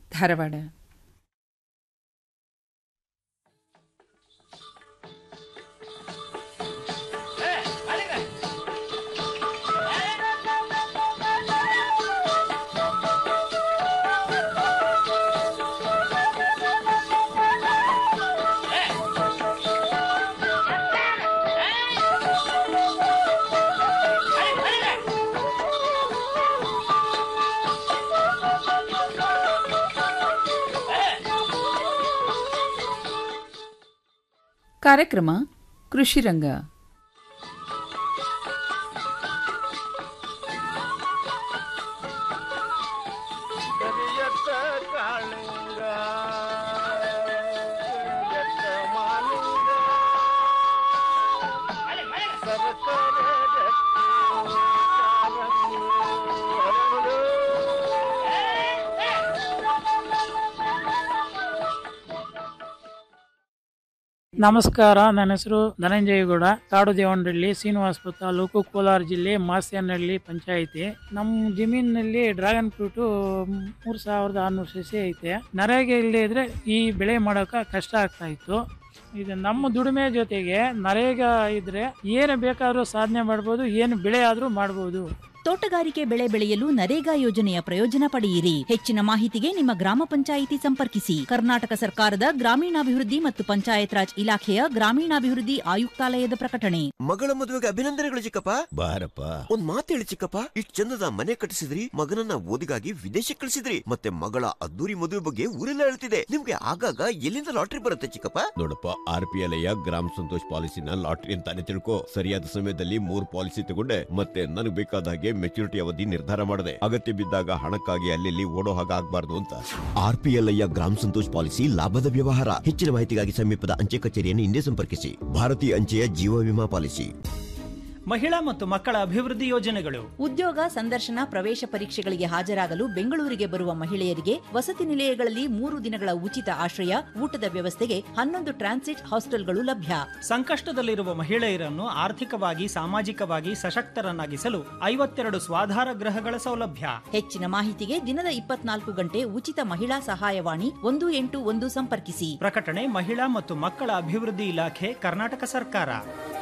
ಧಾರವಾಡ ಕಾರ್ಯಕ್ರಮ ಕೃಷಿರಂಗ ಕರಿಯತ್ತ ಕಾಳಿಂಗ ಕರಿಯತ್ತ ಮಾಲಿಂಗ ಸರ್ಕಾರ ನಮಸ್ಕಾರ ನನ್ನ ಹೆಸರು ಧನಂಜಯಗೌಡ ಕಾಡು ದೇವನಹಳ್ಳಿ ಶ್ರೀನಿವಾಸಪುರ ತಾಲೂಕು ಕೋಲಾರ ಜಿಲ್ಲೆ ಮಾಸ್ಯನಹಳ್ಳಿ ಪಂಚಾಯಿತಿ ನಮ್ಮ ಜಮೀನಿನಲ್ಲಿ ಡ್ರ್ಯಾಗನ್ ಫ್ರೂಟು ಮೂರು ಸಾವಿರದ ಆರುನೂರು ಸಸಿ ಐತೆ ನರೇಗೆ ಇಲ್ಲದೆ ಇದ್ರೆ ಈ ಬೆಳೆ ಮಾಡೋಕೆ ಕಷ್ಟ ಆಗ್ತಾ ಇತ್ತು ಇದು ನಮ್ಮ ದುಡಿಮೆ ಜೊತೆಗೆ ನರೇಗ ಇದ್ರೆ ಏನು ಬೇಕಾದರೂ ಸಾಧನೆ ಮಾಡ್ಬೋದು ಏನು ಬೆಳೆ ಆದರೂ ಮಾಡ್ಬೋದು ತೋಟಗಾರಿಕೆ ಬೆಳೆ ಬೆಳೆಯಲು ನರೇಗಾ ಯೋಜನೆಯ ಪ್ರಯೋಜನ ಪಡೆಯಿರಿ ಹೆಚ್ಚಿನ ಮಾಹಿತಿಗೆ ನಿಮ್ಮ ಗ್ರಾಮ ಪಂಚಾಯಿತಿ ಸಂಪರ್ಕಿಸಿ ಕರ್ನಾಟಕ ಸರ್ಕಾರದ ಗ್ರಾಮೀಣಾಭಿವೃದ್ಧಿ ಮತ್ತು ಪಂಚಾಯತ್ ರಾಜ್ ಇಲಾಖೆಯ ಗ್ರಾಮೀಣಾಭಿವೃದ್ಧಿ ಆಯುಕ್ತಾಲಯದ ಪ್ರಕಟಣೆ ಮಗಳ ಮದುವೆಗೆ ಅಭಿನಂದನೆಗಳು ಚಿಕ್ಕಪ್ಪ ಬಾರಪ್ಪ ಒಂದ್ ಮಾತು ಹೇಳಿ ಚಿಕ್ಕಪ್ಪ ಇಷ್ಟ್ ಚಂದದ ಮನೆ ಕಟ್ಟಿಸಿದ್ರಿ ಮಗನನ್ನ ಓದಿಗಾಗಿ ವಿದೇಶಕ್ಕೆ ಕಳಿಸಿದ್ರಿ ಮತ್ತೆ ಮಗಳ ಅದ್ದೂರಿ ಮದುವೆ ಬಗ್ಗೆ ಊರೆಲ್ಲ ಹೇಳ್ತಿದೆ ನಿಮ್ಗೆ ಆಗಾಗ ಎಲ್ಲಿಂದ ಲಾಟ್ರಿ ಬರುತ್ತೆ ಚಿಕ್ಕಪ್ಪ ನೋಡಪ್ಪ R P L Gram Santosh ಪಾಲಿಸಿನ ಲಾಟ್ರಿ ಅಂತಾನೆ ತಿಳ್ಕೊ ಸರಿಯಾದ ಸಮಯದಲ್ಲಿ ಮೂರ್ ಪಾಲಿಸಿ ತಗೊಂಡೆ ಮತ್ತೆ ನನಗೆ ಬೇಕಾದ ಹಾಗೆ ಮೆಚುರಿಟಿ ಅವಧಿ ನಿರ್ಧಾರ ಮಾಡಿದೆ ಅಗತ್ಯ ಬಿದ್ದಾಗ ಹಣಕ್ಕಾಗಿ ಅಲ್ಲಿ ಓಡೋ ಹಾಗೆ ಆಗ್ಬಾರ್ದು ಅಂತ R P L Gram Santosh policy ಲಾಭದ ವ್ಯವಹಾರ ಹೆಚ್ಚಿನ ಮಾಹಿತಿಗಾಗಿ ಸಮೀಪದ ಅಂಚೆ ಕಚೇರಿಯನ್ನು ಹಿಂದೆ ಸಂಪರ್ಕಿಸಿ ಭಾರತೀಯ ಅಂಚೆಯ ಜೀವ ವಿಮಾ ಪಾಲಿಸಿ ಮಹಿಳಾ ಮತ್ತು ಮಕ್ಕಳ ಅಭಿವೃದ್ಧಿ ಯೋಜನೆಗಳು ಉದ್ಯೋಗ ಸಂದರ್ಶನ ಪ್ರವೇಶ ಪರೀಕ್ಷೆಗಳಿಗೆ ಹಾಜರಾಗಲು ಬೆಂಗಳೂರಿಗೆ ಬರುವ ಮಹಿಳೆಯರಿಗೆ ವಸತಿ ನಿಲಯಗಳಲ್ಲಿ ಮೂರು ದಿನಗಳ ಉಚಿತ ಆಶ್ರಯ ಊಟದ ವ್ಯವಸ್ಥೆಗೆ ಹನ್ನೊಂದು ಟ್ರಾನ್ಸಿಟ್ ಹಾಸ್ಟೆಲ್ಗಳು ಲಭ್ಯ ಸಂಕಷ್ಟದಲ್ಲಿರುವ ಮಹಿಳೆಯರನ್ನು ಆರ್ಥಿಕವಾಗಿ ಸಾಮಾಜಿಕವಾಗಿ ಸಶಕ್ತರನ್ನಾಗಿಸಲು ಐವತ್ತೆರಡು ಸ್ವಾಧಾರ ಗೃಹಗಳ ಸೌಲಭ್ಯ ಹೆಚ್ಚಿನ ಮಾಹಿತಿಗೆ ದಿನದ ಇಪ್ಪತ್ನಾಲ್ಕು ಗಂಟೆ ಉಚಿತ ಮಹಿಳಾ ಸಹಾಯವಾಣಿ ಒಂದು ಎಂಟು ಒಂದು ಸಂಪರ್ಕಿಸಿ ಪ್ರಕಟಣೆ ಮಹಿಳಾ ಮತ್ತು ಮಕ್ಕಳ ಅಭಿವೃದ್ಧಿ ಇಲಾಖೆ ಕರ್ನಾಟಕ ಸರ್ಕಾರ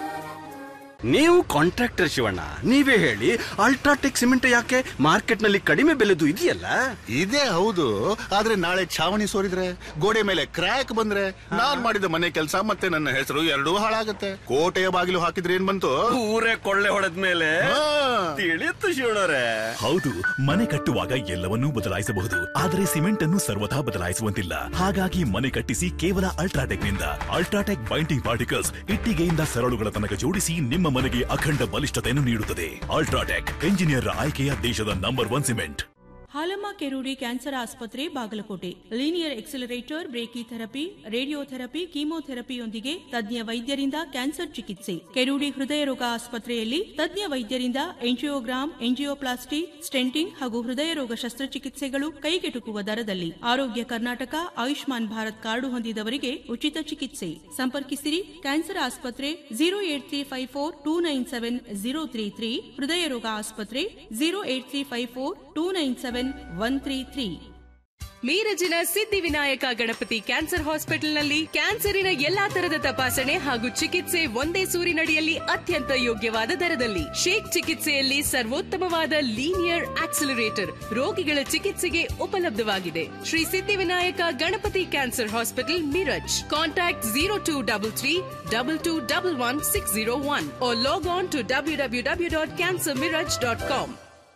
ನೀವು ಕಾಂಟ್ರಾಕ್ಟರ್ ಶಿವಣ್ಣ ನೀವೇ ಹೇಳಿ ಅಲ್ಟ್ರಾಟೆಕ್ ಸಿಮೆಂಟ್ ಯಾಕೆ ಮಾರ್ಕೆಟ್ ನಲ್ಲಿ ಕಡಿಮೆ ಬೆಲೆದು ಇದೆಯಲ್ಲ ಇದೇ ಹೌದು ಆದ್ರೆ ನಾಳೆ ಛಾವಣಿ ಸೋರಿದ್ರೆ ಗೋಡೆ ಮೇಲೆ ಕ್ರ್ಯಾಕ್ ಬಂದ್ರೆ ನಾನ್ ಮಾಡಿದ ಮನೆ ಕೆಲಸ ಮತ್ತೆ ನನ್ನ ಹೆಸರು ಎರಡೂ ಹಾಳಾಗತ್ತೆ ಕೋಟೆಯ ಬಾಗಿಲು ಹಾಕಿದ್ರೆ ಏನ್ ಬಂತು ಊರೇ ಕೊಳ್ಳೆ ಹೊಡೆದ ಮೇಲೆ ಹಾ. ತಿಳಿಯುತ್ತು ಶಿವಣ್ಣರೇ ಹೌದು ಮನೆ ಕಟ್ಟುವಾಗ ಎಲ್ಲವನ್ನೂ ಬದಲಾಯಿಸಬಹುದು ಆದರೆ ಸಿಮೆಂಟ್ ಅನ್ನು ಸರ್ವಥಾ ಬದಲಾಯಿಸುವಂತಿಲ್ಲ ಹಾಗಾಗಿ ಮನೆ ಕಟ್ಟಿಸಿ ಕೇವಲ ಅಲ್ಟ್ರಾಟೆಕ್ ನಿಂದ ಅಲ್ಟ್ರಾಟೆಕ್ ಬೈಂಡಿಂಗ್ ಪಾರ್ಟಿಕಲ್ಸ್ ಇಟ್ಟಿಗೆಯಿಂದ ಸರಳುಗಳ ತನಕ ಜೋಡಿಸಿ ನಿಮ್ಮ ಮನೆಗೆ ಅಖಂಡ ಬಲಿಷ್ಠತೆಯನ್ನು ನೀಡುತ್ತದೆ ಅಲ್ಟ್ರಾಟೆಕ್ ಎಂಜಿನಿಯರ್ ಆಯ್ಕೆಯ ದೇಶದ number one cement Halamma Kerudi cancer ಆಸ್ಪತ್ರೆ Bagalkot linear accelerator brachytherapy radiotherapy ಕೀಮೋಥೆರಪಿಯೊಂದಿಗೆ ತಜ್ಞ ವೈದ್ಯರಿಂದ ಕ್ಯಾನ್ಸರ್ ಚಿಕಿತ್ಸೆ ಕೆರೂಡಿ ಹೃದಯ ರೋಗ ಆಸ್ಪತ್ರೆಯಲ್ಲಿ ತಜ್ಞ ವೈದ್ಯರಿಂದ ಎಂಜಿಯೋಗ್ರಾಮ್ ಎಂಜಿಯೋಪ್ಲಾಸ್ಟಿ ಸ್ಟೆಂಟಿಂಗ್ ಹಾಗೂ ಹೃದಯ ರೋಗ ಶಸ್ತ್ರಚಿಕಿತ್ಸೆಗಳು ಕೈಗೆಟುಕುವ ದರದಲ್ಲಿ ಆರೋಗ್ಯ ಕರ್ನಾಟಕ ಆಯುಷ್ಮಾನ್ ಭಾರತ್ ಕಾರ್ಡು ಹೊಂದಿದವರಿಗೆ ಉಚಿತ ಚಿಕಿತ್ಸೆ ಸಂಪರ್ಕಿಸಿರಿ ಕ್ಯಾನ್ಸರ್ ಆಸ್ಪತ್ರೆ zero eight three five four two nine seven zero three three ಹೃದಯ ರೋಗ ಆಸ್ಪತ್ರೆ zero eight three five four two nine seven one three three ಮೀರಜಿನ ಸಿದ್ಧಿವಿನಾಯಕ ಗಣಪತಿ ಕ್ಯಾನ್ಸರ್ ಹಾಸ್ಪಿಟಲ್ನಲ್ಲಿ ಕ್ಯಾನ್ಸರಿನ ಎಲ್ಲಾ ತರದ ತಪಾಸಣೆ ಹಾಗೂ ಚಿಕಿತ್ಸೆ ಒಂದೇ ಸೂರಿನಡಿಯಲ್ಲಿ ಅತ್ಯಂತ ಯೋಗ್ಯವಾದ ದರದಲ್ಲಿ ಶೇಕ್ ಚಿಕಿತ್ಸೆಯಲ್ಲಿ ಸರ್ವೋತ್ತಮವಾದ ಲೀನಿಯರ್ ಆಕ್ಸಿಲರೇಟರ್ ರೋಗಿಗಳ ಚಿಕಿತ್ಸೆಗೆ ಉಪಲಬ್ಧವಾಗಿದೆ Shri Siddhivinayak Ganapati cancer hospital Miraj contact zero two double three double two double one six zero one log on to W W W dot cancer Miraj dot com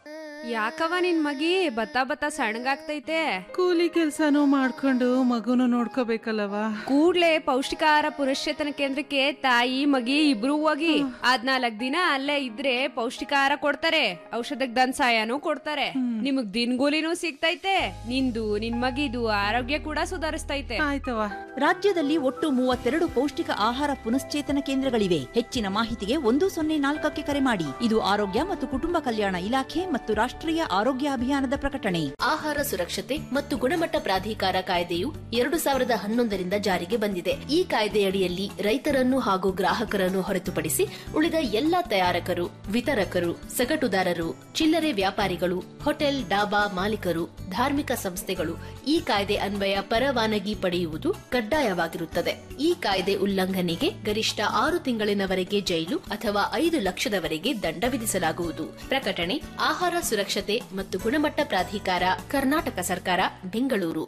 ಯಾಕವ ನಿನ್ ಮಗಿ ಬತ್ತ ಬತ್ತ ಸಣ್ಣಗಾಗ್ತೈತೆ ಕೂಲಿ ಕೆಲ್ಸನೂ ಮಾಡ್ಕೊಂಡು ಮಗುನು ನೋಡ್ಕೋಬೇಕಲ್ಲವ ಕೂಡ್ಲೆ ಪೌಷ್ಟಿಕಾಹಾರ ಪುನಶ್ಚೇತನ ಕೇಂದ್ರಕ್ಕೆ ತಾಯಿ ಮಗಿ ಇಬ್ರು ಹೋಗಿ ಹದ್ನಾಲ್ಕ್ ದಿನ ಅಲ್ಲೇ ಇದ್ರೆ ಪೌಷ್ಟಿಕಾಹಾರ ಕೊಡ್ತಾರೆ ಔಷಧಕ್ ದನ್ ಸಾಯನೂ ಕೊಡ್ತಾರೆ ನಿಮಗ್ ದಿನಗೂಲಿನೂ ಸಿಗ್ತೈತೆ ನಿಂದು ನಿನ್ ಮಗಿದು ಆರೋಗ್ಯ ಕೂಡ ಸುಧಾರಿಸ್ತೈತೆ ಆಯ್ತವ ರಾಜ್ಯದಲ್ಲಿ ಒಟ್ಟು ಮೂವತ್ತೆರಡು ಪೌಷ್ಟಿಕ ಆಹಾರ ಪುನಶ್ಚೇತನ ಕೇಂದ್ರಗಳಿವೆ ಹೆಚ್ಚಿನ ಮಾಹಿತಿಗೆ ಒಂದು ಸೊನ್ನೆ ನಾಲ್ಕಕ್ಕೆ ಕರೆ ಮಾಡಿ ಇದು ಆರೋಗ್ಯ ಮತ್ತು ಕುಟುಂಬ ಕಲ್ಯಾಣ ಇಲಾಖೆ ಮತ್ತು ರಾಷ್ಟ್ರೀಯ ರಾಷ್ಟ್ರೀಯ ಆರೋಗ್ಯ ಅಭಿಯಾನದ ಪ್ರಕಟಣೆ ಆಹಾರ ಸುರಕ್ಷತೆ ಮತ್ತು ಗುಣಮಟ್ಟ ಪ್ರಾಧಿಕಾರ ಕಾಯ್ದೆಯು ಎರಡು ಸಾವಿರದ ಹನ್ನೊಂದರಿಂದ ಜಾರಿಗೆ ಬಂದಿದೆ ಈ ಕಾಯ್ದೆಯಡಿಯಲ್ಲಿ ರೈತರನ್ನು ಹಾಗೂ ಗ್ರಾಹಕರನ್ನು ಹೊರತುಪಡಿಸಿ ಉಳಿದ ಎಲ್ಲಾ ತಯಾರಕರು ವಿತರಕರು ಸಗಟುದಾರರು ಚಿಲ್ಲರೆ ವ್ಯಾಪಾರಿಗಳು ಹೋಟೆಲ್ ಡಾಬಾ ಮಾಲೀಕರು ಧಾರ್ಮಿಕ ಸಂಸ್ಥೆಗಳು ಈ ಕಾಯ್ದೆ ಅನ್ವಯ ಪರವಾನಗಿ ಪಡೆಯುವುದು ಕಡ್ಡಾಯವಾಗಿರುತ್ತದೆ ಈ ಕಾಯ್ದೆ ಉಲ್ಲಂಘನೆಗೆ ಗರಿಷ್ಠ ಆರು ತಿಂಗಳಿನವರೆಗೆ ಜೈಲು ಅಥವಾ ಐದು ಲಕ್ಷದವರೆಗೆ ದಂಡ ವಿಧಿಸಲಾಗುವುದು ಪ್ರಕಟಣೆ ಆಹಾರ ಸುರಕ್ಷತೆ ಮತ್ತು ಗುಣಮಟ್ಟ ಪ್ರಾಧಿಕಾರ ಕರ್ನಾಟಕ ಸರ್ಕಾರ ಬೆಂಗಳೂರು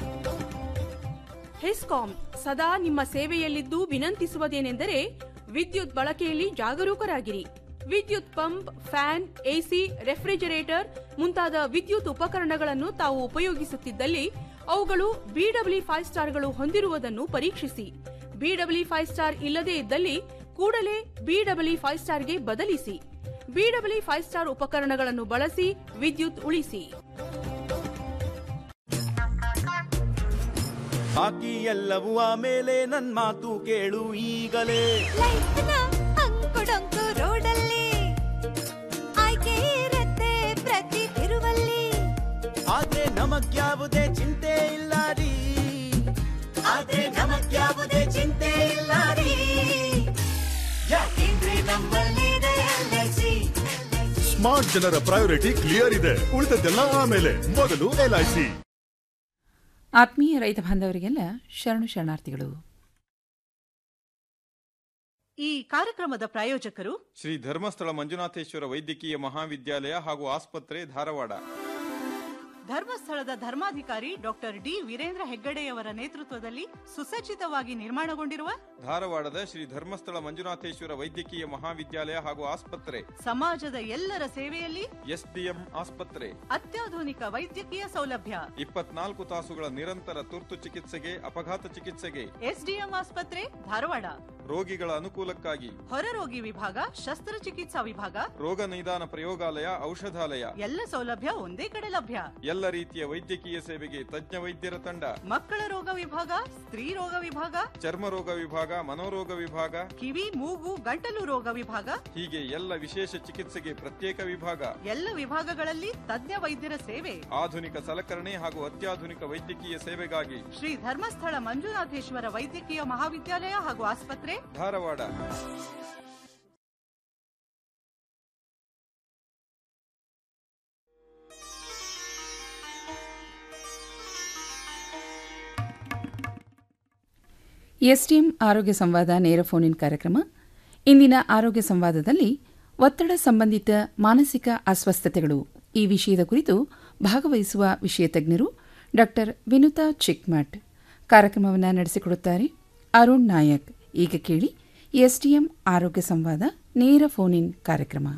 ಹೆಸ್ಕಾಂ ಸದಾ ನಿಮ್ಮ ಸೇವೆಯಲ್ಲಿದ್ದು ವಿನಂತಿಸುವುದೇನೆಂದರೆ ವಿದ್ಯುತ್ ಬಳಕೆಯಲ್ಲಿ ಜಾಗರೂಕರಾಗಿರಿ ವಿದ್ಯುತ್ ಪಂಪ್ ಫ್ಯಾನ್ ಎಸಿ ರೆಫ್ರಿಜರೇಟರ್ ಮುಂತಾದ ವಿದ್ಯುತ್ ಉಪಕರಣಗಳನ್ನು ತಾವು ಉಪಯೋಗಿಸುತ್ತಿದ್ದಲ್ಲಿ ಅವುಗಳು ಬಿಡಬ್ಲ್ಯೂ ಫೈವ್ ಸ್ಟಾರ್ಗಳು ಹೊಂದಿರುವುದನ್ನು ಪರೀಕ್ಷಿಸಿ ಬಿಡಬ್ಲ್ಯೂ ಫೈವ್ ಸ್ಟಾರ್ ಇಲ್ಲದೇ ಇದ್ದಲ್ಲಿ ಕೂಡಲೇ ಬಿಡಬ್ಲ್ಯೂ ಫೈವ್ ಸ್ಟಾರ್ಗೆ ಬದಲಿಸಿ ಬಿಡಬ್ಲ್ಯೂ ಫೈವ್ ಸ್ಟಾರ್ ಉಪಕರಣಗಳನ್ನು ಬಳಸಿ ವಿದ್ಯುತ್ ಉಳಿಸಿ ಬಾಕಿ ಎಲ್ಲವೂ ಆಮೇಲೆ ನನ್ ಮಾತು ಕೇಳು ಈಗಲೇ ಅಂಕುಡೊಂಕು ರೋಡಲ್ಲಿ ಆಯ್ಕೆ ಇರತ್ತೆ ಪ್ರತಿ ತಿರುವಲ್ಲಿ ಆದ್ರೆ ನಮಗ್ಯಾವುದೇ ಚಿಂತೆ ಇಲ್ಲ ರೀ ಆದ್ರೆ ನಮಗ್ಯಾವುದೇ ಚಿಂತೆ ಇಲ್ಲ ರೀ ಯಾಕೆಂದ್ರೆ ನಮ್ಮಲ್ಲಿದೆ LIC. ಸ್ಮಾರ್ಟ್ ಜನರ ಪ್ರಯಾರಿಟಿ ಕ್ಲಿಯರ್ ಇದೆ ಉಳಿದದ್ದೆಲ್ಲ ಆಮೇಲೆ ಮೊದಲು ಎಲ್ಐಸಿ ಆತ್ಮೀಯ ರೈತ ಬಾಂಧವರಿಗೆಲ್ಲ ಶರಣು ಶರಣಾರ್ಥಿಗಳು ಈ ಕಾರ್ಯಕ್ರಮದ ಪ್ರಾಯೋಜಕರು ಶ್ರೀ ಧರ್ಮಸ್ಥಳ ಮಂಜುನಾಥೇಶ್ವರ ವೈದ್ಯಕೀಯ ಮಹಾವಿದ್ಯಾಲಯ ಹಾಗೂ ಆಸ್ಪತ್ರೆ ಧಾರವಾಡ ಧರ್ಮಸ್ಥಳದ ಧರ್ಮಾಧಿಕಾರಿ ಡಾಕ್ಟರ್ ಡಿ ವೀರೇಂದ್ರ ಹೆಗ್ಗಡೆಯವರ ನೇತೃತ್ವದಲ್ಲಿ ಸುಸಜ್ಜಿತವಾಗಿ ನಿರ್ಮಾಣಗೊಂಡಿರುವ ಧಾರವಾಡದ ಶ್ರೀ ಧರ್ಮಸ್ಥಳ ಮಂಜುನಾಥೇಶ್ವರ ವೈದ್ಯಕೀಯ ಮಹಾವಿದ್ಯಾಲಯ ಹಾಗೂ ಆಸ್ಪತ್ರೆ ಸಮಾಜದ ಎಲ್ಲರ ಸೇವೆಯಲ್ಲಿ ಎಸ್ಡಿಎಂ ಆಸ್ಪತ್ರೆ ಅತ್ಯಾಧುನಿಕ ವೈದ್ಯಕೀಯ ಸೌಲಭ್ಯ ಇಪ್ಪತ್ನಾಲ್ಕು ತಾಸುಗಳ ನಿರಂತರ ತುರ್ತು ಚಿಕಿತ್ಸೆಗೆ ಅಪಘಾತ ಚಿಕಿತ್ಸೆಗೆ ಎಸ್ಡಿಎಂ ಆಸ್ಪತ್ರೆ ಧಾರವಾಡ ರೋಗಿಗಳ ಅನುಕೂಲಕ್ಕಾಗಿ ಹೊರರೋಗಿ ವಿಭಾಗ ಶಸ್ತ್ರಚಿಕಿತ್ಸಾ ವಿಭಾಗ ರೋಗ ನಿದಾನ ಪ್ರಯೋಗಾಲಯ ಔಷಧಾಲಯ ಎಲ್ಲ ಸೌಲಭ್ಯ ಒಂದೇ ಕಡೆ ಲಭ್ಯ ಎಲ್ಲ ರೀತಿಯ ವೈದ್ಯಕೀಯ ಸೇವೆಗೆ ತಜ್ಞ ವೈದ್ಯರ ತಂಡ ಮಕ್ಕಳ ರೋಗ ವಿಭಾಗ ಸ್ತ್ರೀ ರೋಗ ವಿಭಾಗ ಚರ್ಮ ರೋಗ ವಿಭಾಗ ಮನೋರೋಗ ವಿಭಾಗ ಕಿವಿ ಮೂಗು ಗಂಟಲು ರೋಗ ವಿಭಾಗ ಹೀಗೆ ಎಲ್ಲ ವಿಶೇಷ ಚಿಕಿತ್ಸೆಗೆ ಪ್ರತ್ಯೇಕ ವಿಭಾಗ ಎಲ್ಲ ವಿಭಾಗಗಳಲ್ಲಿ ತಜ್ಞ ವೈದ್ಯರ ಸೇವೆ ಆಧುನಿಕ ಸಲಕರಣೆ ಹಾಗೂ ಅತ್ಯಾಧುನಿಕ ವೈದ್ಯಕೀಯ ಸೇವೆಗಾಗಿ ಶ್ರೀ ಧರ್ಮಸ್ಥಳ ಮಂಜುನಾಥೇಶ್ವರ ವೈದ್ಯಕೀಯ ಮಹಾವಿದ್ಯಾಲಯ ಹಾಗೂ ಆಸ್ಪತ್ರೆ ಧಾರವಾಡ ಎಸ್ಡಿಎಂ ಆರೋಗ್ಯ ಸಂವಾದ ನೇರ ಫೋನ್ ಇನ್ ಕಾರ್ಯಕ್ರಮ ಇಂದಿನ ಆರೋಗ್ಯ ಸಂವಾದದಲ್ಲಿ ಒತ್ತಡ ಸಂಬಂಧಿತ ಮಾನಸಿಕ ಅಸ್ವಸ್ಥತೆಗಳು ಈ ವಿಷಯದ ಕುರಿತು ಭಾಗವಹಿಸುವ ವಿಷಯ ತಜ್ಞರು ಡಾ ವಿನುತಾ ಚಿಕ್ಮಠ್ ಕಾರ್ಯಕ್ರಮವನ್ನು ನಡೆಸಿಕೊಡುತ್ತಾರೆ ಅರುಣ್ ನಾಯಕ್ ಈಗ ಕೇಳಿ ಎಸ್ಡಿಎಂ ಆರೋಗ್ಯ ಸಂವಾದ ನೇರ ಫೋನ್ ಇನ್ ಕಾರ್ಯಕ್ರಮ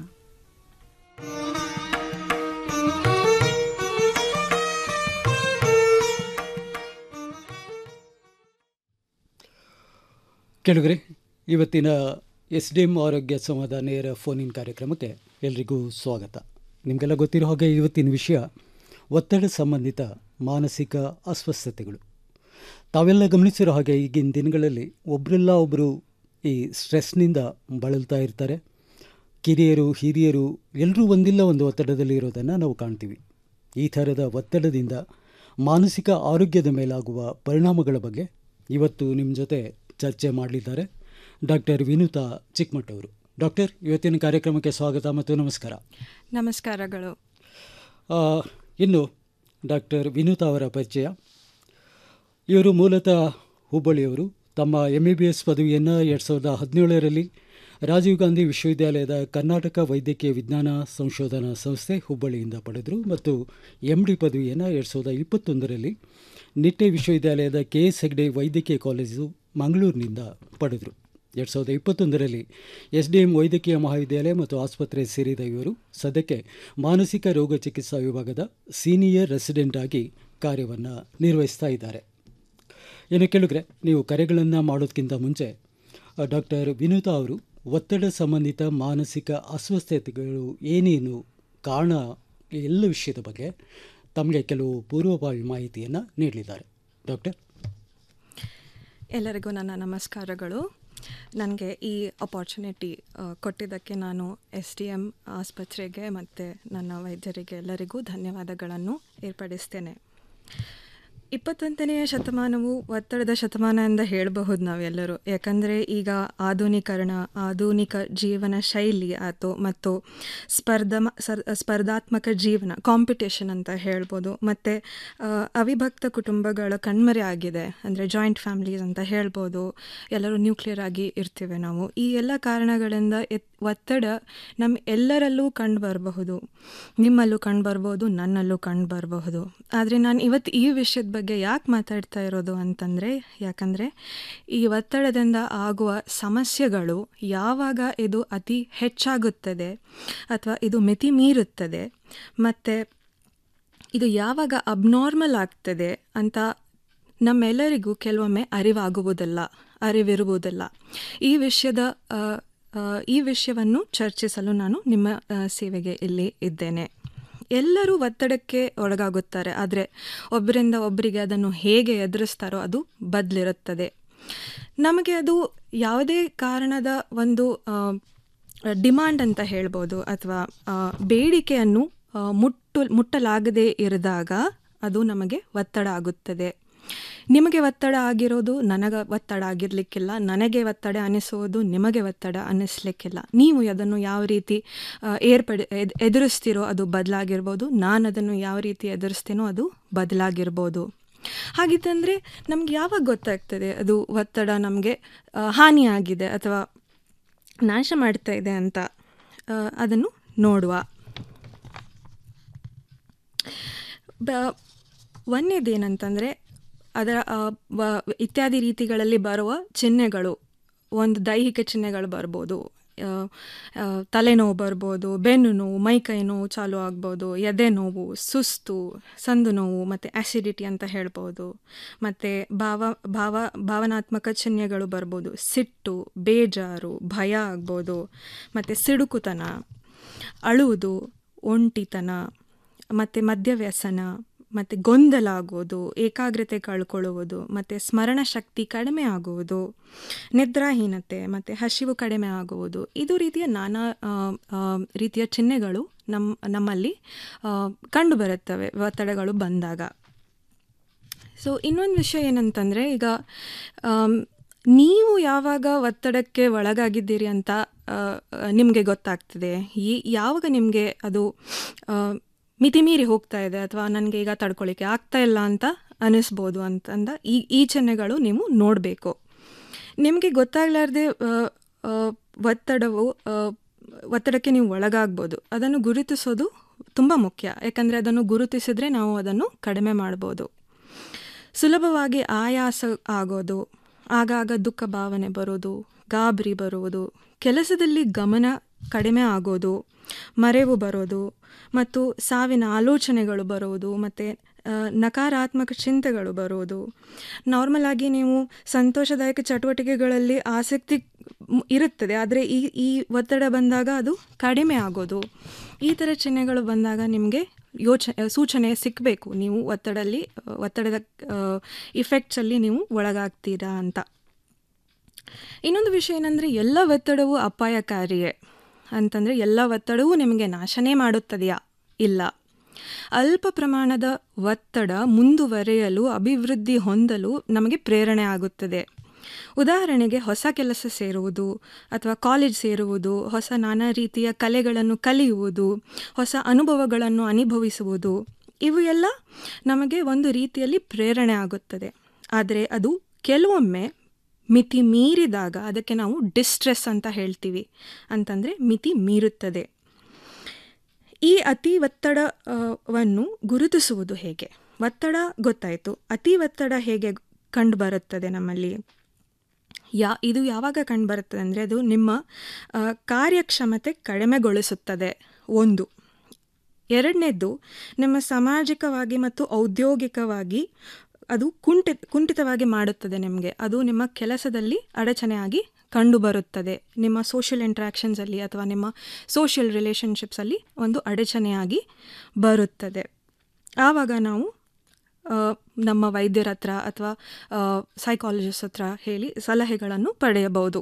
ಕೆಳಗರೆ ಇವತ್ತಿನ ಎಸ್ ಡಿ ಎಂ ಆರೋಗ್ಯ ಸಂವಾದ ನೇರ ಫೋನಿನ್ ಕಾರ್ಯಕ್ರಮಕ್ಕೆ ಎಲ್ರಿಗೂ ಸ್ವಾಗತ ನಿಮಗೆಲ್ಲ ಗೊತ್ತಿರೋ ಹಾಗೆ ಇವತ್ತಿನ ವಿಷಯ ಒತ್ತಡ ಸಂಬಂಧಿತ ಮಾನಸಿಕ ಅಸ್ವಸ್ಥತೆಗಳು ತಾವೆಲ್ಲ ಗಮನಿಸಿರೋ ಹಾಗೆ ಈಗಿನ ದಿನಗಳಲ್ಲಿ ಒಬ್ಬರೆಲ್ಲ ಒಬ್ಬರು ಈ ಸ್ಟ್ರೆಸ್ನಿಂದ ಬಳಲ್ತಾ ಇರ್ತಾರೆ ಕಿರಿಯರು ಹಿರಿಯರು ಎಲ್ಲರೂ ಒಂದಿಲ್ಲ ಒಂದು ಒತ್ತಡದಲ್ಲಿ ಇರೋದನ್ನು ನಾವು ಕಾಣ್ತೀವಿ ಈ ಥರದ ಒತ್ತಡದಿಂದ ಮಾನಸಿಕ ಆರೋಗ್ಯದ ಮೇಲಾಗುವ ಪರಿಣಾಮಗಳ ಬಗ್ಗೆ ಇವತ್ತು ನಿಮ್ಮ ಜೊತೆ ಚರ್ಚೆ ಮಾಡಲಿದ್ದಾರೆ ಡಾಕ್ಟರ್ ವಿನುತಾ ಚಿಕ್ಮಠ್ ಅವರು ಡಾಕ್ಟರ್ ಇವತ್ತಿನ ಕಾರ್ಯಕ್ರಮಕ್ಕೆ ಸ್ವಾಗತ ಮತ್ತು ನಮಸ್ಕಾರ ನಮಸ್ಕಾರಗಳು ಆ, ಇನ್ನು ಡಾಕ್ಟರ್ ವಿನುತಾ ಅವರ ಪರಿಚಯ ಇವರು ಮೂಲತಃ ಹುಬ್ಬಳ್ಳಿಯವರು ತಮ್ಮ ಎಮ್ ಬಿ ಬಿ ಎಸ್ ಪದವಿಯನ್ನು ಎರಡು ಸಾವಿರದ ಹದಿನೇಳರಲ್ಲಿ ರಾಜೀವ್ ಗಾಂಧಿ ವಿಶ್ವವಿದ್ಯಾಲಯದ ಕರ್ನಾಟಕ ವೈದ್ಯಕೀಯ ವಿಜ್ಞಾನ ಸಂಶೋಧನಾ ಸಂಸ್ಥೆ ಹುಬ್ಬಳ್ಳಿಯಿಂದ ಪಡೆದರು ಮತ್ತು ಎಮ್ ಡಿ ಪದವಿಯನ್ನು ಎರಡು ಸಾವಿರದ ಇಪ್ಪತ್ತೊಂದರಲ್ಲಿ ನಿಟ್ಟೆ ವಿಶ್ವವಿದ್ಯಾಲಯದ ಕೆ ಎಸ್ ಹೆಗ್ಡೆ ವೈದ್ಯಕೀಯ ಕಾಲೇಜು ಮಂಗಳೂರಿನಿಂದ ಪಡೆದರು ಎರಡು ಸಾವಿರದ ಇಪ್ಪತ್ತೊಂದರಲ್ಲಿ ಎಸ್ ಡಿ ಎಂ ವೈದ್ಯಕೀಯ ಮಹಾವಿದ್ಯಾಲಯ ಮತ್ತು ಆಸ್ಪತ್ರೆ ಸೇರಿದ ಇವರು ಸದ್ಯಕ್ಕೆ ಮಾನಸಿಕ ರೋಗ ಚಿಕಿತ್ಸಾ ವಿಭಾಗದ ಸೀನಿಯರ್ ರೆಸಿಡೆಂಟ್ ಆಗಿ ಕಾರ್ಯವನ್ನು ನಿರ್ವಹಿಸ್ತಾ ಇದ್ದಾರೆ ಏನು ಕೇಳಿದ್ರೆ ನೀವು ಕರೆಗಳನ್ನು ಮಾಡೋದಕ್ಕಿಂತ ಮುಂಚೆ ಆ, ಡಾಕ್ಟರ್ ವಿನುತಾ ಅವರು ಒತ್ತಡ ಸಂಬಂಧಿತ ಮಾನಸಿಕ ಅಸ್ವಸ್ಥತೆಗಳು ಏನೇನು ಕಾರಣ ಈ ಎಲ್ಲ ವಿಷಯದ ಬಗ್ಗೆ ತಮಗೆ ಕೆಲವು ಪೂರ್ವಭಾವಿ ಮಾಹಿತಿಯನ್ನು ನೀಡಲಿದ್ದಾರೆ ಡಾಕ್ಟರ್ ಎಲ್ಲರಿಗೂ ನನ್ನ ನಮಸ್ಕಾರಗಳು ನನಗೆ ಈ ಅಪಾರ್ಚುನಿಟಿ ಕೊಟ್ಟಿದ್ದಕ್ಕೆ ನಾನು ಎಸ್ ಡಿ ಎಮ್ ಆಸ್ಪತ್ರೆಗೆ ಮತ್ತು ನನ್ನ ವೈದ್ಯರಿಗೆ ಎಲ್ಲರಿಗೂ ಧನ್ಯವಾದಗಳನ್ನು ಏರ್ಪಡಿಸ್ತೇನೆ ಇಪ್ಪತ್ತೊಂದನೆಯ ಶತಮಾನವು ಒತ್ತಡದ ಶತಮಾನ ಎಂದು ಹೇಳಬಹುದು ನಾವೆಲ್ಲರೂ ಯಾಕಂದರೆ ಈಗ ಆಧುನೀಕರಣ ಆಧುನಿಕ ಜೀವನ ಶೈಲಿ ಆಯಿತು ಮತ್ತು ಸ್ಪರ್ಧಾ ಸರ್ ಸ್ಪರ್ಧಾತ್ಮಕ ಜೀವನ ಕಾಂಪಿಟೇಷನ್ ಅಂತ ಹೇಳ್ಬೋದು ಮತ್ತು ಅವಿಭಕ್ತ ಕುಟುಂಬಗಳ ಕಣ್ಮರೆ ಆಗಿದೆ ಅಂದರೆ ಜಾಯಿಂಟ್ ಫ್ಯಾಮಿಲೀಸ್ ಅಂತ ಹೇಳ್ಬೋದು ಎಲ್ಲರೂ ನ್ಯೂಕ್ಲಿಯರ್ ಆಗಿ ಇರ್ತೀವಿ ನಾವು ಈ ಎಲ್ಲ ಕಾರಣಗಳಿಂದ ಎತ್ ಒತ್ತಡ ನಮ್ಮ ಎಲ್ಲರಲ್ಲೂ ಕಂಡು ಬರಬಹುದು ನಿಮ್ಮಲ್ಲೂ ಕಂಡು ಬರ್ಬೋದು ನನ್ನಲ್ಲೂ ಕಂಡು ಬರಬಹುದು ಆದರೆ ನಾನು ಇವತ್ತು ಈ ವಿಷಯದ ಬಗ್ಗೆ ಯಾಕೆ ಮಾತಾಡ್ತಾ ಇರೋದು ಅಂತಂದರೆ ಯಾಕಂದರೆ ಈ ಒತ್ತಡದಿಂದ ಆಗುವ ಸಮಸ್ಯೆಗಳು ಯಾವಾಗ ಇದು ಅತಿ ಹೆಚ್ಚಾಗುತ್ತದೆ ಅಥವಾ ಇದು ಮಿತಿ ಮೀರುತ್ತದೆ ಮತ್ತು ಇದು ಯಾವಾಗ ಅಬ್ನಾರ್ಮಲ್ ಆಗ್ತದೆ ಅಂತ ನಮ್ಮೆಲ್ಲರಿಗೂ ಕೆಲವೊಮ್ಮೆ ಅರಿವಾಗುವುದಿಲ್ಲ ಅರಿವಿರುವುದಿಲ್ಲ ಈ ವಿಷಯದ ಆ, ಆ, ಈ ವಿಷಯವನ್ನು ಚರ್ಚಿಸಲು ನಾನು ನಿಮ್ಮ ಆ, ಸೇವೆಗೆ ಇಲ್ಲಿ ಇದ್ದೇನೆ ಎಲ್ಲರೂ ಒತ್ತಡಕ್ಕೆ ಒಳಗಾಗುತ್ತಾರೆ ಆದರೆ ಒಬ್ಬರಿಂದ ಒಬ್ಬರಿಗೆ ಅದನ್ನು ಹೇಗೆ ಎದುರಿಸ್ತಾರೋ ಅದು ಬದಲಿರುತ್ತದೆ ನಮಗೆ ಅದು ಯಾವುದೇ ಕಾರಣದ ಒಂದು ಡಿಮಾಂಡ್ ಅಂತ ಹೇಳ್ಬೋದು ಅಥವಾ ಆ, ಬೇಡಿಕೆಯನ್ನು ಆ, ಮುಟ್ಟು ಮುಟ್ಟಲಾಗದೇ ಇರಿದಾಗ ಅದು ನಮಗೆ ಒತ್ತಡ ಆಗುತ್ತದೆ ನಿಮಗೆ ಒತ್ತಡ ಆಗಿರೋದು ನನಗೆ ಒತ್ತಡ ಆಗಿರಲಿಕ್ಕಿಲ್ಲ ನನಗೆ ಒತ್ತಡ ಅನಿಸೋದು ನಿಮಗೆ ಒತ್ತಡ ಅನ್ನಿಸ್ಲಿಕ್ಕಿಲ್ಲ ನೀವು ಅದನ್ನು ಯಾವ ರೀತಿ ಆ, ಏರ್ಪಡಿ ಎದ್- ಎದುರಿಸ್ತೀರೋ ಅದು ಬದಲಾಗಿರ್ಬೋದು ನಾನು ಅದನ್ನು ಯಾವ ರೀತಿ ಎದುರಿಸ್ತೀನೋ ಅದು ಬದಲಾಗಿರ್ಬೋದು ಹಾಗಿತ್ತಂದರೆ ನಮ್ಗೆ ಯಾವಾಗ ಗೊತ್ತಾಗ್ತದೆ ಅದು ಒತ್ತಡ ನಮಗೆ ಹಾನಿಯಾಗಿದೆ ಅಥವಾ ನಾಶ ಮಾಡ್ತಾ ಇದೆ ಅಂತ ಆ, ಅದನ್ನು ನೋಡುವ ಬ ಒಂದೇದೇನಂತಂದರೆ ಅದರ ಆ, ವ- ಇತ್ಯಾದಿ ರೀತಿಗಳಲ್ಲಿ ಬರುವ ಚಿಹ್ನೆಗಳು ಒಂದು ದೈಹಿಕ ಚಿಹ್ನೆಗಳು ಬರ್ಬೋದು ಆ, ಆ, ತಲೆನೋವು ಬರ್ಬೋದು ಬೆನ್ನು ನೋವು ಮೈಕೈ ನೋವು ಚಾಲು ಆಗ್ಬೋದು ಎದೆ ನೋವು ಸುಸ್ತು ಸಂದು ನೋವು ಮತ್ತು ಆ್ಯಸಿಡಿಟಿ ಅಂತ ಹೇಳ್ಬೋದು ಮತ್ತು ಭಾವ ಭಾವ ಭಾವನಾತ್ಮಕ ಚಿಹ್ನೆಗಳು ಬರ್ಬೋದು ಸಿಟ್ಟು ಬೇಜಾರು ಭಯ ಆಗ್ಬೋದು ಮತ್ತು ಸಿಡುಕುತನ ಅಳುವುದು ಒಂಟಿತನ ಮತ್ತು ಮದ್ಯವ್ಯಸನ ಮತ್ತು ಗೊಂದಲ ಆಗುವುದು ಏಕಾಗ್ರತೆ ಕಳ್ಕೊಳ್ಳುವುದು ಮತ್ತು ಸ್ಮರಣ ಶಕ್ತಿ ಕಡಿಮೆ ಆಗುವುದು ನಿದ್ರಾಹೀನತೆ ಮತ್ತು ಹಸಿವು ಕಡಿಮೆ ಆಗುವುದು ಇದು ರೀತಿಯ ನಾನಾ ಆ, ಆ, ರೀತಿಯ ಚಿಹ್ನೆಗಳು ನಮ್ಮ ನಮ್ಮಲ್ಲಿ ಆ, ಕಂಡುಬರುತ್ತವೆ ಒತ್ತಡಗಳು ಬಂದಾಗ ಸೊ ಇನ್ನೊಂದು ವಿಷಯ ಏನಂತಂದರೆ ಈಗ ಆಮ್, ನೀವು ಯಾವಾಗ ಒತ್ತಡಕ್ಕೆ ಒಳಗಾಗಿದ್ದೀರಿ ಅಂತ ನಿಮಗೆ ಗೊತ್ತಾಗ್ತದೆ ಈ ಯಾವಾಗ ನಿಮಗೆ ಅದು ಆ, ಮಿತಿಮೀರಿ ಹೋಗ್ತಾ ಇದೆ ಅಥವಾ ನನಗೆ ಈಗ ತಡ್ಕೊಳ್ಳಿಕ್ಕೆ ಆಗ್ತಾ ಇಲ್ಲ ಅಂತ ಅನಿಸ್ಬೋದು ಅಂತಂದ ಈ ಈ ಚಿಹ್ನೆಗಳು ನೀವು ನೋಡಬೇಕು ನಿಮಗೆ ಗೊತ್ತಾಗಲಾರ್ದೆ ಒತ್ತಡವು ಆ, ಒತ್ತಡಕ್ಕೆ ನೀವು ಒಳಗಾಗ್ಬೋದು ಅದನ್ನು ಗುರುತಿಸೋದು ತುಂಬ ಮುಖ್ಯ ಯಾಕಂದರೆ ಅದನ್ನು ಗುರುತಿಸಿದ್ರೆ ನಾವು ಅದನ್ನು ಕಡಿಮೆ ಮಾಡ್ಬೋದು ಸುಲಭವಾಗಿ ಆಯಾಸ ಆಗೋದು ಆಗಾಗ ದುಃಖ ಭಾವನೆ ಬರೋದು ಗಾಬರಿ ಬರುವುದು ಕೆಲಸದಲ್ಲಿ ಗಮನ ಕಡಿಮೆ ಆಗೋದು ಮರೆವು ಬರೋದು ಮತ್ತು ಸಾವಿನ ಆಲೋಚನೆಗಳು ಬರುವುದು ಮತ್ತು ಆ, ನಕಾರಾತ್ಮಕ ಚಿಂತೆಗಳು ಬರುವುದು ನಾರ್ಮಲ್ ಆಗಿ ನೀವು ಸಂತೋಷದಾಯಕ ಚಟುವಟಿಕೆಗಳಲ್ಲಿ ಆಸಕ್ತಿ ಮ್- ಇರುತ್ತದೆ ಆದರೆ ಈ ಈ ಒತ್ತಡ ಬಂದಾಗ ಅದು ಕಡಿಮೆ ಆಗೋದು ಈ ಥರ ಚಿಹ್ನೆಗಳು ಬಂದಾಗ ನಿಮಗೆ ಯೋಚ ಸೂಚನೆ ಸಿಕ್ಕಬೇಕು ನೀವು ಒತ್ತಡಲ್ಲಿ ಒತ್ತಡದ ಇಫೆಕ್ಟ್ಸಲ್ಲಿ ನೀವು ಒಳಗಾಗ್ತೀರಾ ಅಂತ ಇನ್ನೊಂದು ವಿಷಯ ಏನಂದರೆ ಎಲ್ಲ ಒತ್ತಡವೂ ಅಪಾಯಕಾರಿಯೇ ಅಂತಂದರೆ ಎಲ್ಲ ಒತ್ತಡವೂ ನಿಮಗೆ ನಾಶನೇ ಮಾಡುತ್ತದೆಯಾ ಇಲ್ಲ ಅಲ್ಪ ಪ್ರಮಾಣದ ಒತ್ತಡ ಮುಂದುವರೆಯಲು ಅಭಿವೃದ್ಧಿ ಹೊಂದಲು ನಮಗೆ ಪ್ರೇರಣೆ ಆಗುತ್ತದೆ ಉದಾಹರಣೆಗೆ ಹೊಸ ಕೆಲಸ ಸೇರುವುದು ಅಥವಾ ಕಾಲೇಜ್ ಸೇರುವುದು ಹೊಸ ನಾನಾ ರೀತಿಯ ಕಲೆಗಳನ್ನು ಕಲಿಯುವುದು ಹೊಸ ಅನುಭವಗಳನ್ನು ಅನುಭವಿಸುವುದು ಇವು ಎಲ್ಲ ನಮಗೆ ಒಂದು ರೀತಿಯಲ್ಲಿ ಪ್ರೇರಣೆ ಆಗುತ್ತದೆ ಆದರೆ ಅದು ಕೆಲವೊಮ್ಮೆ ಮಿತಿ ಮೀರಿದಾಗ ಅದಕ್ಕೆ ನಾವು ಡಿಸ್ಟ್ರೆಸ್ ಅಂತ ಹೇಳ್ತೀವಿ ಅಂತಂದರೆ ಮಿತಿ ಮೀರುತ್ತದೆ ಈ ಅತಿ ಒತ್ತಡವನ್ನು ಗುರುತಿಸುವುದು ಹೇಗೆ ಒತ್ತಡ ಗೊತ್ತಾಯಿತು ಅತಿ ಒತ್ತಡ ಹೇಗೆ ಕಂಡುಬರುತ್ತದೆ ನಮ್ಮಲ್ಲಿ ಯಾ ಇದು ಯಾವಾಗ ಕಂಡುಬರುತ್ತದೆ ಅಂದರೆ ಅದು ನಿಮ್ಮ ಆ, ಕಾರ್ಯಕ್ಷಮತೆ ಕಡಿಮೆಗೊಳಿಸುತ್ತದೆ ಒಂದು ಎರಡನೇದ್ದು ನಿಮ್ಮ ಸಾಮಾಜಿಕವಾಗಿ ಮತ್ತು ಔದ್ಯೋಗಿಕವಾಗಿ ಅದು ಕುಂಠಿ ಕುಂಠಿತವಾಗಿ ಮಾಡುತ್ತದೆ ನಿಮಗೆ ಅದು ನಿಮ್ಮ ಕೆಲಸದಲ್ಲಿ ಅಡಚಣೆಯಾಗಿ ಕಂಡುಬರುತ್ತದೆ ನಿಮ್ಮ ಸೋಷಿಯಲ್ ಇಂಟ್ರ್ಯಾಕ್ಷನ್ಸಲ್ಲಿ ಅಥವಾ ನಿಮ್ಮ ಸೋಷಿಯಲ್ ರಿಲೇಷನ್ಶಿಪ್ಸಲ್ಲಿ ಒಂದು ಅಡಚಣೆಯಾಗಿ ಬರುತ್ತದೆ ಆವಾಗ ನಾವು ಆ, ನಮ್ಮ ವೈದ್ಯರ ಹತ್ರ ಅಥವಾ ಸೈಕಾಲಜಿಸ್ಟ್ ಹತ್ರ ಹೇಳಿ ಸಲಹೆಗಳನ್ನು ಪಡೆಯಬಹುದು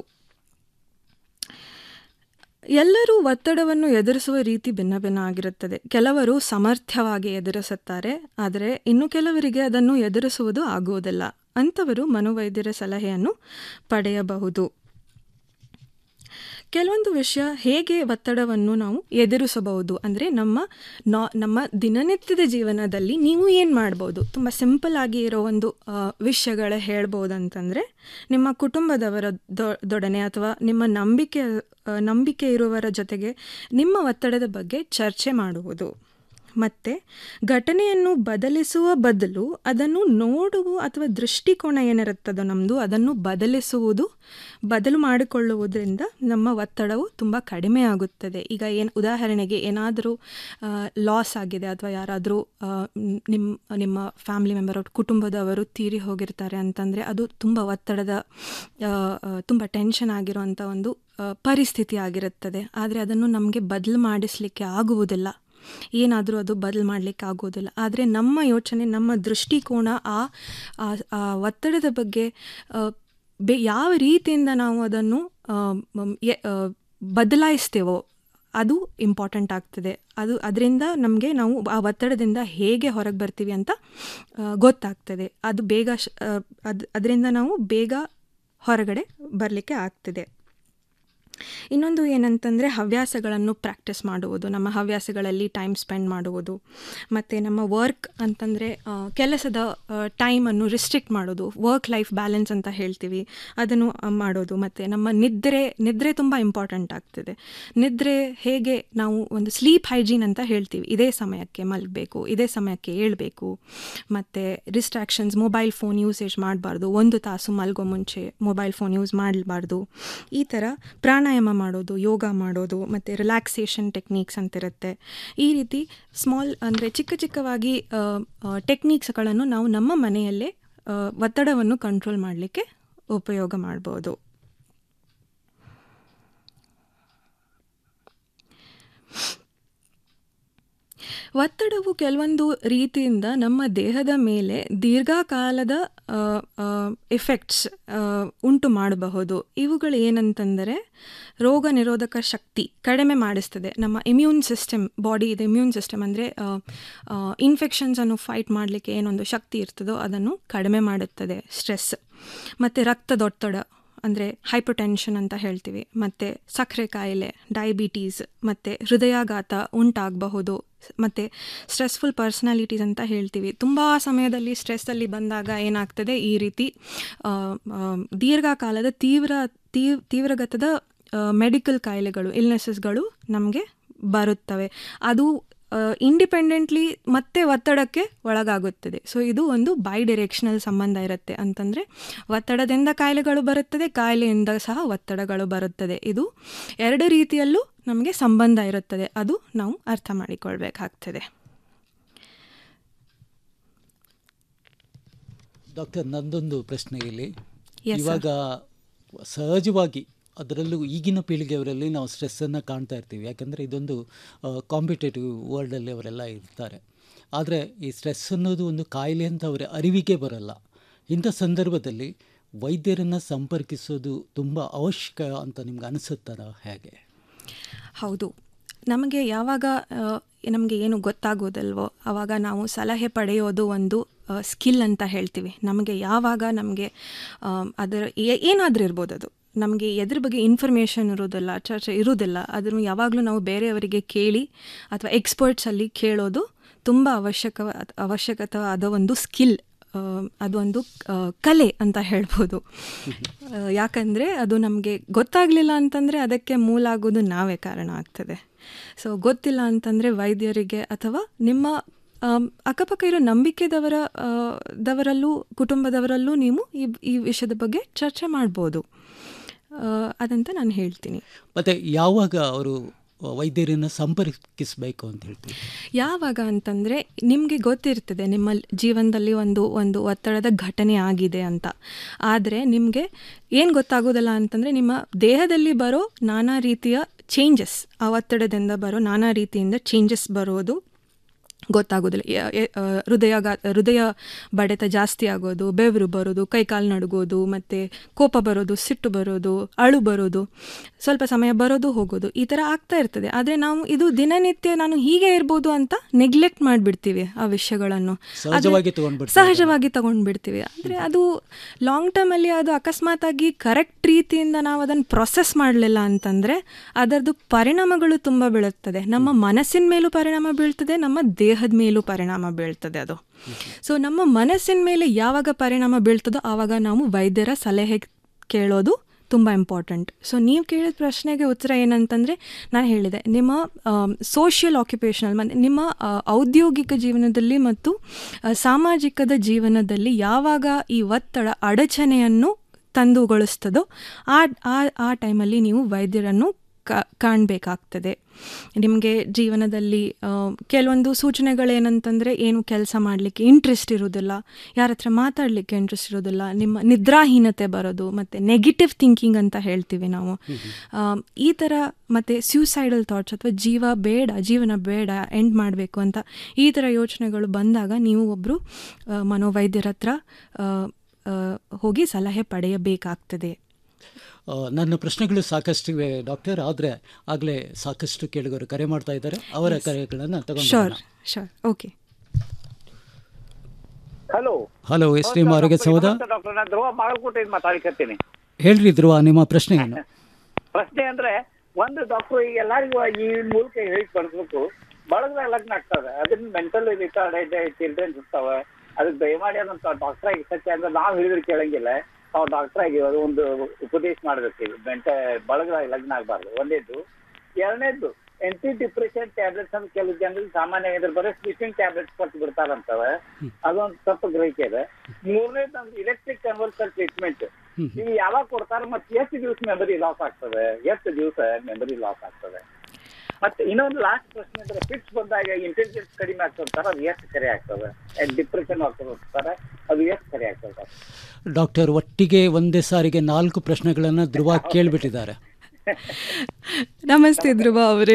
ಎಲ್ಲರೂ ಒತ್ತಡವನ್ನು ಎದುರಿಸುವ ರೀತಿ ಭಿನ್ನ ಭಿನ್ನ ಆಗಿರುತ್ತದೆ ಕೆಲವರು ಸಮರ್ಥವಾಗಿ ಎದುರಿಸುತ್ತಾರೆ ಆದರೆ ಇನ್ನು ಕೆಲವರಿಗೆ ಅದನ್ನು ಎದುರಿಸುವುದು ಆಗುವುದಿಲ್ಲ ಅಂಥವರು ಮನೋವೈದ್ಯರ ಸಲಹೆಯನ್ನು ಪಡೆಯಬಹುದು ಕೆಲವೊಂದು ವಿಷಯ ಹೇಗೆ ಒತ್ತಡವನ್ನು ನಾವು ಎದುರಿಸಬಹುದು ಅಂದರೆ ನಮ್ಮ ನಾ ನಮ್ಮ ದಿನನಿತ್ಯದ ಜೀವನದಲ್ಲಿ ನೀವು ಏನು ಮಾಡ್ಬೋದು ತುಂಬ ಸಿಂಪಲ್ ಆಗಿ ಇರೋ ಒಂದು ಆ, ವಿಷಯಗಳ ಹೇಳ್ಬೋದು ಅಂತಂದರೆ ನಿಮ್ಮ ಕುಟುಂಬದವರ ದೊ- ದೊಡನೆ ಅಥವಾ ನಿಮ್ಮ ನಂಬಿಕೆ ಆ, ನಂಬಿಕೆ ಇರುವವರ ಜೊತೆಗೆ ನಿಮ್ಮ ಒತ್ತಡದ ಬಗ್ಗೆ ಚರ್ಚೆ ಮಾಡುವುದು ಮತ್ತು ಘಟನೆಯನ್ನು ಬದಲಿಸುವ ಬದಲು ಅದನ್ನು ನೋಡುವ ಅಥವಾ ದೃಷ್ಟಿಕೋನ ಏನಿರುತ್ತದೋ ನಮ್ಮದು ಅದನ್ನು ಬದಲಿಸುವುದು ಬದಲು ಮಾಡಿಕೊಳ್ಳುವುದರಿಂದ ನಮ್ಮ ಒತ್ತಡವು ತುಂಬ ಕಡಿಮೆ ಆಗುತ್ತದೆ ಈಗ ಏನು ಉದಾಹರಣೆಗೆ ಏನಾದರೂ ಲಾಸ್ ಆಗಿದೆ ಅಥವಾ ಯಾರಾದರೂ ನಿಮ್ಮ ನಿಮ್ಮ ಫ್ಯಾಮಿಲಿ ಮೆಂಬರ್ ಕುಟುಂಬದವರು ತೀರಿ ಹೋಗಿರ್ತಾರೆ ಅಂತಂದರೆ ಅದು ತುಂಬ ಒತ್ತಡದ ಆ, ಆ, ತುಂಬ ಟೆನ್ಷನ್ ಆಗಿರುವಂಥ ಒಂದು ಆ, ಪರಿಸ್ಥಿತಿ ಆಗಿರುತ್ತದೆ ಆದರೆ ಅದನ್ನು ನಮಗೆ ಬದಲು ಮಾಡಿಸಲಿಕ್ಕೆ ಆಗುವುದಿಲ್ಲ ಏನಾದರೂ ಅದು ಬದಲು ಮಾಡಲಿಕ್ಕೆ ಆಗೋದಿಲ್ಲ ಆದರೆ ನಮ್ಮ ಯೋಚನೆ ನಮ್ಮ ದೃಷ್ಟಿಕೋನ ಆ ಆ- ಆ ಒತ್ತಡದ ಬಗ್ಗೆ ಆ, ಬೆ ಯಾವ ರೀತಿಯಿಂದ ನಾವು ಅದನ್ನು ಆ, ಮ್, ಎ- ಆ, ಬದಲಾಯಿಸ್ತೇವೋ ಅದು ಇಂಪಾರ್ಟೆಂಟ್ ಆಗ್ತದೆ ಅದು ಅದರಿಂದ ನಮಗೆ ನಾವು ಆ ಒತ್ತಡದಿಂದ ಹೇಗೆ ಹೊರಗೆ ಬರ್ತೀವಿ ಅಂತ ಆ, ಗೊತ್ತಾಗ್ತದೆ ಅದು ಬೇಗ ಶ- ಆ, ಅದು ಅದರಿಂದ ನಾವು ಬೇಗ ಹೊರಗಡೆ ಬರಲಿಕ್ಕೆ ಆಗ್ತದೆ ಇನ್ನೊಂದು ಏನಂತಂದರೆ ಹವ್ಯಾಸಗಳನ್ನು ಪ್ರಾಕ್ಟೀಸ್ ಮಾಡುವುದು ನಮ್ಮ ಹವ್ಯಾಸಗಳಲ್ಲಿ ಟೈಮ್ ಸ್ಪೆಂಡ್ ಮಾಡುವುದು ಮತ್ತು ನಮ್ಮ ವರ್ಕ್ ಅಂತಂದರೆ ಕೆಲಸದ ಟೈಮನ್ನು ರಿಸ್ಟ್ರಿಕ್ಟ್ ಮಾಡೋದು ವರ್ಕ್ ಲೈಫ್ ಬ್ಯಾಲೆನ್ಸ್ ಅಂತ ಹೇಳ್ತೀವಿ ಅದನ್ನು ಆ, ಮಾಡೋದು ಮತ್ತು ನಮ್ಮ ನಿದ್ರೆ ನಿದ್ರೆ ತುಂಬ ಇಂಪಾರ್ಟೆಂಟ್ ಆಗ್ತದೆ ನಿದ್ರೆ ಹೇಗೆ ನಾವು ಒಂದು ಸ್ಲೀಪ್ ಹೈಜೀನ್ ಅಂತ ಹೇಳ್ತೀವಿ ಇದೇ ಸಮಯಕ್ಕೆ ಮಲಗಬೇಕು ಇದೇ ಸಮಯಕ್ಕೆ ಏಳಬೇಕು ಮತ್ತು ರಿಸ್ಟ್ರಾಕ್ಷನ್ಸ್ ಮೊಬೈಲ್ ಫೋನ್ ಯೂಸೇಜ್ ಮಾಡಬಾರ್ದು ಒಂದು ತಾಸು ಮಲಗೋ ಮುಂಚೆ ಮೊಬೈಲ್ ಫೋನ್ ಯೂಸ್ ಮಾಡಬಾರ್ದು ಈ ಥರ ಪ್ರಾಣಾಯಾಮ ಮಾಡೋದು ಯೋಗ ಮಾಡೋದು ಮತ್ತು ರಿಲ್ಯಾಕ್ಸೇಷನ್ ಟೆಕ್ನಿಕ್ಸ್ ಅಂತಿರುತ್ತೆ ಈ ರೀತಿ ಸ್ಮಾಲ್ ಅಂದರೆ ಚಿಕ್ಕ ಚಿಕ್ಕವಾಗಿ ಟೆಕ್ನಿಕ್ಸ್ಗಳನ್ನು ನಾವು ನಮ್ಮ ಮನೆಯಲ್ಲೇ ಆ, ಒತ್ತಡವನ್ನು ಕಂಟ್ರೋಲ್ ಮಾಡಲಿಕ್ಕೆ ಉಪಯೋಗ ಮಾಡ್ಬೋದು ಒತ್ತಡವು ಕೆಲವೊಂದು ರೀತಿಯಿಂದ ನಮ್ಮ ದೇಹದ ಮೇಲೆ ದೀರ್ಘಕಾಲದ ಎಫೆಕ್ಟ್ಸ್ ಉಂಟು ಮಾಡಬಹುದು ಇವುಗಳು ಏನಂತಂದರೆ ರೋಗ ನಿರೋಧಕ ಶಕ್ತಿ ಕಡಿಮೆ ಮಾಡಿಸ್ತದೆ ನಮ್ಮ ಇಮ್ಯೂನ್ ಸಿಸ್ಟಮ್ ಬಾಡಿ ಇದೆ ಇಮ್ಯೂನ್ ಸಿಸ್ಟಮ್ ಅಂದರೆ ಇನ್ಫೆಕ್ಷನ್ಸನ್ನು ಫೈಟ್ ಮಾಡಲಿಕ್ಕೆ ಏನೊಂದು ಶಕ್ತಿ ಇರ್ತದೋ ಅದನ್ನು ಕಡಿಮೆ ಮಾಡುತ್ತದೆ ಸ್ಟ್ರೆಸ್ ಮತ್ತು ರಕ್ತದೊತ್ತಡ ಅಂದರೆ ಹೈಪರ್ಟೆನ್ಷನ್ ಅಂತ ಹೇಳ್ತೀವಿ ಮತ್ತು ಸಕ್ಕರೆ ಕಾಯಿಲೆ ಡಯಾಬಿಟೀಸ್ ಮತ್ತು ಹೃದಯಾಘಾತ ಉಂಟಾಗಬಹುದು ಮತ್ತು ಸ್ಟ್ರೆಸ್ಫುಲ್ ಪರ್ಸ್ನಾಲಿಟೀಸ್ ಅಂತ ಹೇಳ್ತೀವಿ ತುಂಬ ಸಮಯದಲ್ಲಿ ಸ್ಟ್ರೆಸ್ಸಲ್ಲಿ ಬಂದಾಗ ಏನಾಗ್ತದೆ ಈ ರೀತಿ ಆ, ಆ, ದೀರ್ಘಕಾಲದ ತೀವ್ರ ತೀವ್ ತೀವ್ರಗತದ ಮೆಡಿಕಲ್ ಕಾಯಿಲೆಗಳು ಇಲ್ನೆಸಸ್ಗಳು ನಮಗೆ ಬರುತ್ತವೆ ಅದು ಇಂಡಿಪೆಂಡೆಂಟ್ಲಿ ಮತ್ತೆ ಒತ್ತಡಕ್ಕೆ ಒಳಗಾಗುತ್ತದೆ ಸೊ ಇದು ಒಂದು ಬೈ ಡೈರೆಕ್ಷನಲ್ ಸಂಬಂಧ ಇರುತ್ತೆ ಅಂತಂದರೆ ಒತ್ತಡದಿಂದ ಕಾಯಿಲೆಗಳು ಬರುತ್ತದೆ ಕಾಯಿಲೆಯಿಂದ ಸಹ ಒತ್ತಡಗಳು ಬರುತ್ತದೆ ಇದು ಎರಡು ರೀತಿಯಲ್ಲೂ ನಮಗೆ ಸಂಬಂಧ ಇರುತ್ತದೆ ಅದು ನಾವು ಅರ್ಥ ಮಾಡಿಕೊಳ್ಬೇಕಾಗ್ತದೆ ಡಾಕ್ಟರ್ ನಂದೊಂದು ಪ್ರಶ್ನೆ ಇಲ್ಲಿ Yes, sir. ಇವಾಗ ಸಹಜವಾಗಿ ಅದರಲ್ಲೂ ಈಗಿನ ಪೀಳಿಗೆಯವರಲ್ಲಿ ನಾವು ಸ್ಟ್ರೆಸ್ಸನ್ನು ಕಾಣ್ತಾ ಇರ್ತೀವಿ ಯಾಕಂದರೆ ಇದೊಂದು ಕಾಂಪಿಟೇಟಿವ್ ವರ್ಲ್ಡಲ್ಲಿ ಅವರೆಲ್ಲ ಇರ್ತಾರೆ ಆದರೆ ಈ ಸ್ಟ್ರೆಸ್ ಅನ್ನೋದು ಒಂದು ಕಾಯಿಲೆ ಅಂತ ಅವರ ಅರಿವಿಗೆ ಬರಲ್ಲ ಇಂಥ ಸಂದರ್ಭದಲ್ಲಿ ವೈದ್ಯರನ್ನು ಸಂಪರ್ಕಿಸೋದು ತುಂಬ ಅವಶ್ಯಕ ಅಂತ ನಿಮ್ಗೆ ಅನಿಸುತ್ತಾರ ಹೇಗೆ ಹೌದು ನಮಗೆ ಯಾವಾಗ ನಮಗೆ ಏನು ಗೊತ್ತಾಗೋದಲ್ವೋ ಆವಾಗ ನಾವು ಸಲಹೆ ಪಡೆಯೋದು ಒಂದು ಸ್ಕಿಲ್ ಅಂತ ಹೇಳ್ತೀವಿ ನಮಗೆ ಯಾವಾಗ ನಮಗೆ ಅದರ ಏ- ಏನಾದರೂ ಇರ್ಬೋದು ಅದು ನಮಗೆ ಎದ್ರ ಬಗ್ಗೆ ಇನ್ಫಾರ್ಮೇಷನ್ ಇರೋದಿಲ್ಲ ಚರ್ಚೆ ಇರೋದಿಲ್ಲ ಅದನ್ನು ಯಾವಾಗಲೂ ನಾವು ಬೇರೆಯವರಿಗೆ ಕೇಳಿ ಅಥವಾ ಎಕ್ಸ್ಪರ್ಟ್ಸಲ್ಲಿ ಕೇಳೋದು ತುಂಬ ಅವಶ್ಯಕ ಅವಶ್ಯಕವಾದ ಒಂದು ಸ್ಕಿಲ್ ಅದೊಂದು ಆ, ಕಲೆ ಅಂತ ಹೇಳ್ಬೋದು ಆ, ಯಾಕಂದರೆ ಅದು ನಮಗೆ ಗೊತ್ತಾಗಲಿಲ್ಲ ಅಂತಂದರೆ ಅದಕ್ಕೆ ಮೂಲ ಆಗೋದು ನಾವೇ ಕಾರಣ ಆಗ್ತದೆ ಸೊ ಗೊತ್ತಿಲ್ಲ ಅಂತಂದರೆ ವೈದ್ಯರಿಗೆ ಅಥವಾ ನಿಮ್ಮ ಆಮ್, ಅಕ್ಕಪಕ್ಕ ಇರೋ ನಂಬಿಕೆದವರ ಆ, ದವರಲ್ಲೂ ಕುಟುಂಬದವರಲ್ಲೂ ನೀವು ಈ ಈ ವಿಷಯದ ಬಗ್ಗೆ ಚರ್ಚೆ ಮಾಡ್ಬೋದು ಆ, ಅದಂತ ನಾನು ಹೇಳ್ತೀನಿ ಮತ್ತು ಯಾವಾಗ ಅವರು ವೈದ್ಯರನ್ನು ಸಂಪರ್ಕಿಸಬೇಕು ಅಂತ ಹೇಳ್ತೀವಿ ಯಾವಾಗ ಅಂತಂದರೆ ನಿಮಗೆ ಗೊತ್ತಿರ್ತದೆ ನಿಮ್ಮ ಜೀವನದಲ್ಲಿ ಒಂದು ಒಂದು ಒತ್ತಡದ ಘಟನೆ ಆಗಿದೆ ಅಂತ ಆದರೆ ನಿಮಗೆ ಏನು ಗೊತ್ತಾಗೋದಿಲ್ಲ ಅಂತಂದರೆ ನಿಮ್ಮ ದೇಹದಲ್ಲಿ ಬರೋ ನಾನಾ ರೀತಿಯ ಚೇಂಜಸ್ ಆ ಒತ್ತಡದಿಂದ ಬರೋ ನಾನಾ ರೀತಿಯಿಂದ ಚೇಂಜಸ್ ಬರೋದು ಗೊತ್ತಾಗೋದಿಲ್ಲ ಯ- ಯ- ಆ, ಹೃದಯಾಘಾ ಹೃದಯ ಬಡಿತ ಜಾಸ್ತಿ ಆಗೋದು ಬೆವರು ಬರೋದು ಕೈಕಾಲು ನಡುಗೋದು ಮತ್ತು ಕೋಪ ಬರೋದು ಸಿಟ್ಟು ಬರೋದು ಅಳು ಬರೋದು ಸ್ವಲ್ಪ ಸಮಯ ಬರೋದು ಹೋಗೋದು ಈ ಥರ ಆಗ್ತಾ ಇರ್ತದೆ ಆದರೆ ನಾವು ಇದು ದಿನನಿತ್ಯ ನಾನು ಹೀಗೆ ಇರ್ಬೋದು ಅಂತ ನೆಗ್ಲೆಕ್ಟ್ ಮಾಡಿಬಿಡ್ತೀವಿ ಆ ವಿಷಯಗಳನ್ನು ಆದ್ರೆ- ಸಹಜವಾಗಿ ತಗೊಂಡ್ಬಿಡ್ತೀವಿ ಸಹಜವಾಗಿ ತಗೊಂಡ್ಬಿಡ್ತೀವಿ ಅಂದರೆ ಅದು ಲಾಂಗ್ ಟರ್ಮಲ್ಲಿ ಅದು ಅಕಸ್ಮಾತಾಗಿ ಕರೆಕ್ಟ್ ರೀತಿಯಿಂದ ನಾವು ಅದನ್ನು ಪ್ರೊಸೆಸ್ ಮಾಡಲಿಲ್ಲ ಅಂತಂದರೆ ಅದರದ್ದು ಪರಿಣಾಮಗಳು ತುಂಬ ಬೀಳುತ್ತದೆ ನಮ್ಮ ಮನಸ್ಸಿನ ಮೇಲೂ ಪರಿಣಾಮ ಬೀಳ್ತದೆ ನಮ್ಮ ದೇಹದ ಮೇಲೂ ಪರಿಣಾಮ ಬೀಳ್ತದೆ ಅದು ಸೊ ನಮ್ಮ ಮನಸ್ಸಿನ ಮೇಲೆ ಯಾವಾಗ ಪರಿಣಾಮ ಬೀಳ್ತದೋ ಆವಾಗ ನಾವು ವೈದ್ಯರ ಸಲಹೆ ಕೇಳೋದು ತುಂಬ ಇಂಪಾರ್ಟೆಂಟ್ ಸೊ ನೀವು ಕೇಳಿದ ಪ್ರಶ್ನೆಗೆ ಉತ್ತರ ಏನಂತಂದರೆ ನಾನು ಹೇಳಿದೆ ನಿಮ್ಮ ಸೋಷಿಯಲ್ ಆಕ್ಯುಪೇಷನಲ್ ಮತ್ತು ನಿಮ್ಮ ಆ, ಔದ್ಯೋಗಿಕ ಜೀವನದಲ್ಲಿ ಮತ್ತು ಆ, ಸಾಮಾಜಿಕದ ಜೀವನದಲ್ಲಿ ಯಾವಾಗ ಈ ಒತ್ತಡ ಅಡಚಣೆಯನ್ನು ತಂದುಗೊಳಿಸ್ತದೋ ಆ ಆ ಆ ಟೈಮಲ್ಲಿ ನೀವು ವೈದ್ಯರನ್ನು ಕಾ ಕಾಣಬೇಕಾಗ್ತದೆ ನಿಮಗೆ ಜೀವನದಲ್ಲಿ ಆ, ಕೆಲವೊಂದು ಸೂಚನೆಗಳೇನಂತಂದರೆ ಏನು ಕೆಲಸ ಮಾಡಲಿಕ್ಕೆ ಇಂಟ್ರೆಸ್ಟ್ ಇರೋದಿಲ್ಲ ಯಾರ ಹತ್ರ ಮಾತಾಡಲಿಕ್ಕೆ ಇಂಟ್ರೆಸ್ಟ್ ಇರೋದಿಲ್ಲ ನಿಮ್ಮ ನಿದ್ರಾಹೀನತೆ ಬರೋದು ಮತ್ತು ನೆಗೆಟಿವ್ ಥಿಂಕಿಂಗ್ ಅಂತ ಹೇಳ್ತೀವಿ ನಾವು ಆ, ಈ ಥರ ಮತ್ತು ಸ್ಯೂಸೈಡಲ್ ಥಾಟ್ಸ್ ಅಥವಾ ಜೀವ ಬೇಡ ಜೀವನ ಬೇಡ ಎಂಡ್ ಮಾಡಬೇಕು ಅಂತ ಈ ಥರ ಯೋಚನೆಗಳು ಬಂದಾಗ ನೀವು ಒಬ್ಬರು ಮನೋವೈದ್ಯರ ಹತ್ರ ಆ, ಆ, ಹೋಗಿ ಸಲಹೆ ಪಡೆಯಬೇಕಾಗ್ತದೆ ಆ, ನನ್ನ ಪ್ರಶ್ನೆಗಳು ಸಾಕಷ್ಟಿವೆ ಡಾಕ್ಟರ್ ಆದರೆ ಆಗಲೇ ಸಾಕಷ್ಟು ಕೇಳುಗರು ಕರೆ ಮಾಡ್ತಾ ಇದ್ದಾರೆ ಅವರ Yes. ಕರೆಗಳನ್ನು ತಗೊಂಡು sure sure okay hello hello S T M ಆರೋಗ್ಯ ಸಂವಾದ ಡಾಕ್ಟರ್ ನಾನು ಧ್ರುವ ಬಾಗಲಕೋಟೆಯಿಂದ ಮಾತಾಡ್ಕತ್ತೀನಿ ಹೇಳ್ರಿ ಧ್ರುವ ನಿಮ್ಮ ಪ್ರಶ್ನೆ ಏನು ಪ್ರಶ್ನೆ ಅಂದ್ರೆ ಒಂದು ಡಾಕ್ಟರ್ ಈಗ ಎಲ್ಲರಿಗೂ ಈ ಮೂಲಕ ಹೇಳಿ ಕಳಿಸ್ಬೇಕು ಬಳಗದ ಲಗ್ನ ಆಗ್ತದೆ ಅದನ್ನ ಮೆಂಟಲ್ ರಿಟಾರ್ಡೆಡ್ ಚಿಲ್ಡ್ರನ್ಸ್ ಇರ್ತಾವೆ ಅದಕ್ಕೆ ದಯಮಾಡಿ ಅದಂತ ಡಾಕ್ಟರ್ ಆಗಿ ಸತ್ಯ ಅಂದ್ರೆ ನಾವು ಹೇಳಿದ್ರೆ ಕೇಳಂಗಿಲ್ಲ ನಾವು ಡಾಕ್ಟರ್ ಆಗಿ ಅದು ಒಂದು ಉಪದೇಶ ಮಾಡ್ಬೇಕು ಇದು ಮೆಂಟ ಬಳಗದ ಲಗ್ನ ಆಗಬಾರ್ದು ಒಂದೇದು ಎರಡನೇದ್ದು ಎಂಟಿ ಡಿಪ್ರೆಷನ್ ಟ್ಯಾಬ್ಲೆಟ್ಸ್ ಅಂತ ಕೆಲವು ಜನರಿಗೆ ಸಾಮಾನ್ಯ ಇದ್ರೆ ಬರೀ ಸ್ಲೀಪಿಂಗ್ ಟ್ಯಾಬ್ಲೆಟ್ಸ್ ಕೊಟ್ಟು ಬಿಡ್ತಾರಂತವೆ ಅದೊಂದು ತಪ್ಪು ಗ್ರಹಿಕೆ ಇದೆ ಮೂರನೇದು ನಮ್ದು ಇಲೆಕ್ಟ್ರಿಕ್ ಕನ್ವರ್ಸಲ್ ಟ್ರೀಟ್ಮೆಂಟ್ ಇವು ಯಾವಾಗ ಕೊಡ್ತಾರೆ ಮತ್ತೆ ಎಷ್ಟು ದಿವಸ ಮೆಮರಿ ಲಾಸ್ ಆಗ್ತದೆ ಎಷ್ಟು ದಿವಸ ಮೆಮರಿ ಲಾಸ್ ಆಗ್ತದೆ ಮತ್ತೆ ಇನ್ನೊಂದು ಲಾಸ್ಟ್ ಪ್ರಶ್ನೆ ಅಂದ್ರೆ ಫಿಕ್ಸ್ ಬಂದಾಗ ಇಂಟೆಲಿಜೆನ್ಸ್ ಕಡಿಮೆ ಆಗ್ತಿರ್ತಾರೆ ಅದು ಎಷ್ಟು ಕರೆ ಆಗ್ತದೆ ಡಿಪ್ರೆಷನ್ ಆಗ್ತಿರ್ತಾರೆ ಅದು ಎಷ್ಟು ಕರೆ ಆಗ್ತದೆ ಡಾಕ್ಟರ್ ಒಟ್ಟಿಗೆ ಒಂದೇ ಸಾರಿಗೆ ನಾಲ್ಕು ಪ್ರಶ್ನೆಗಳನ್ನು ಧ್ರುವ ಕೇಳಿಬಿಟ್ಟಿದ್ದಾರೆ ನಮಸ್ತೆ ಧ್ರುವ ಅವರೇ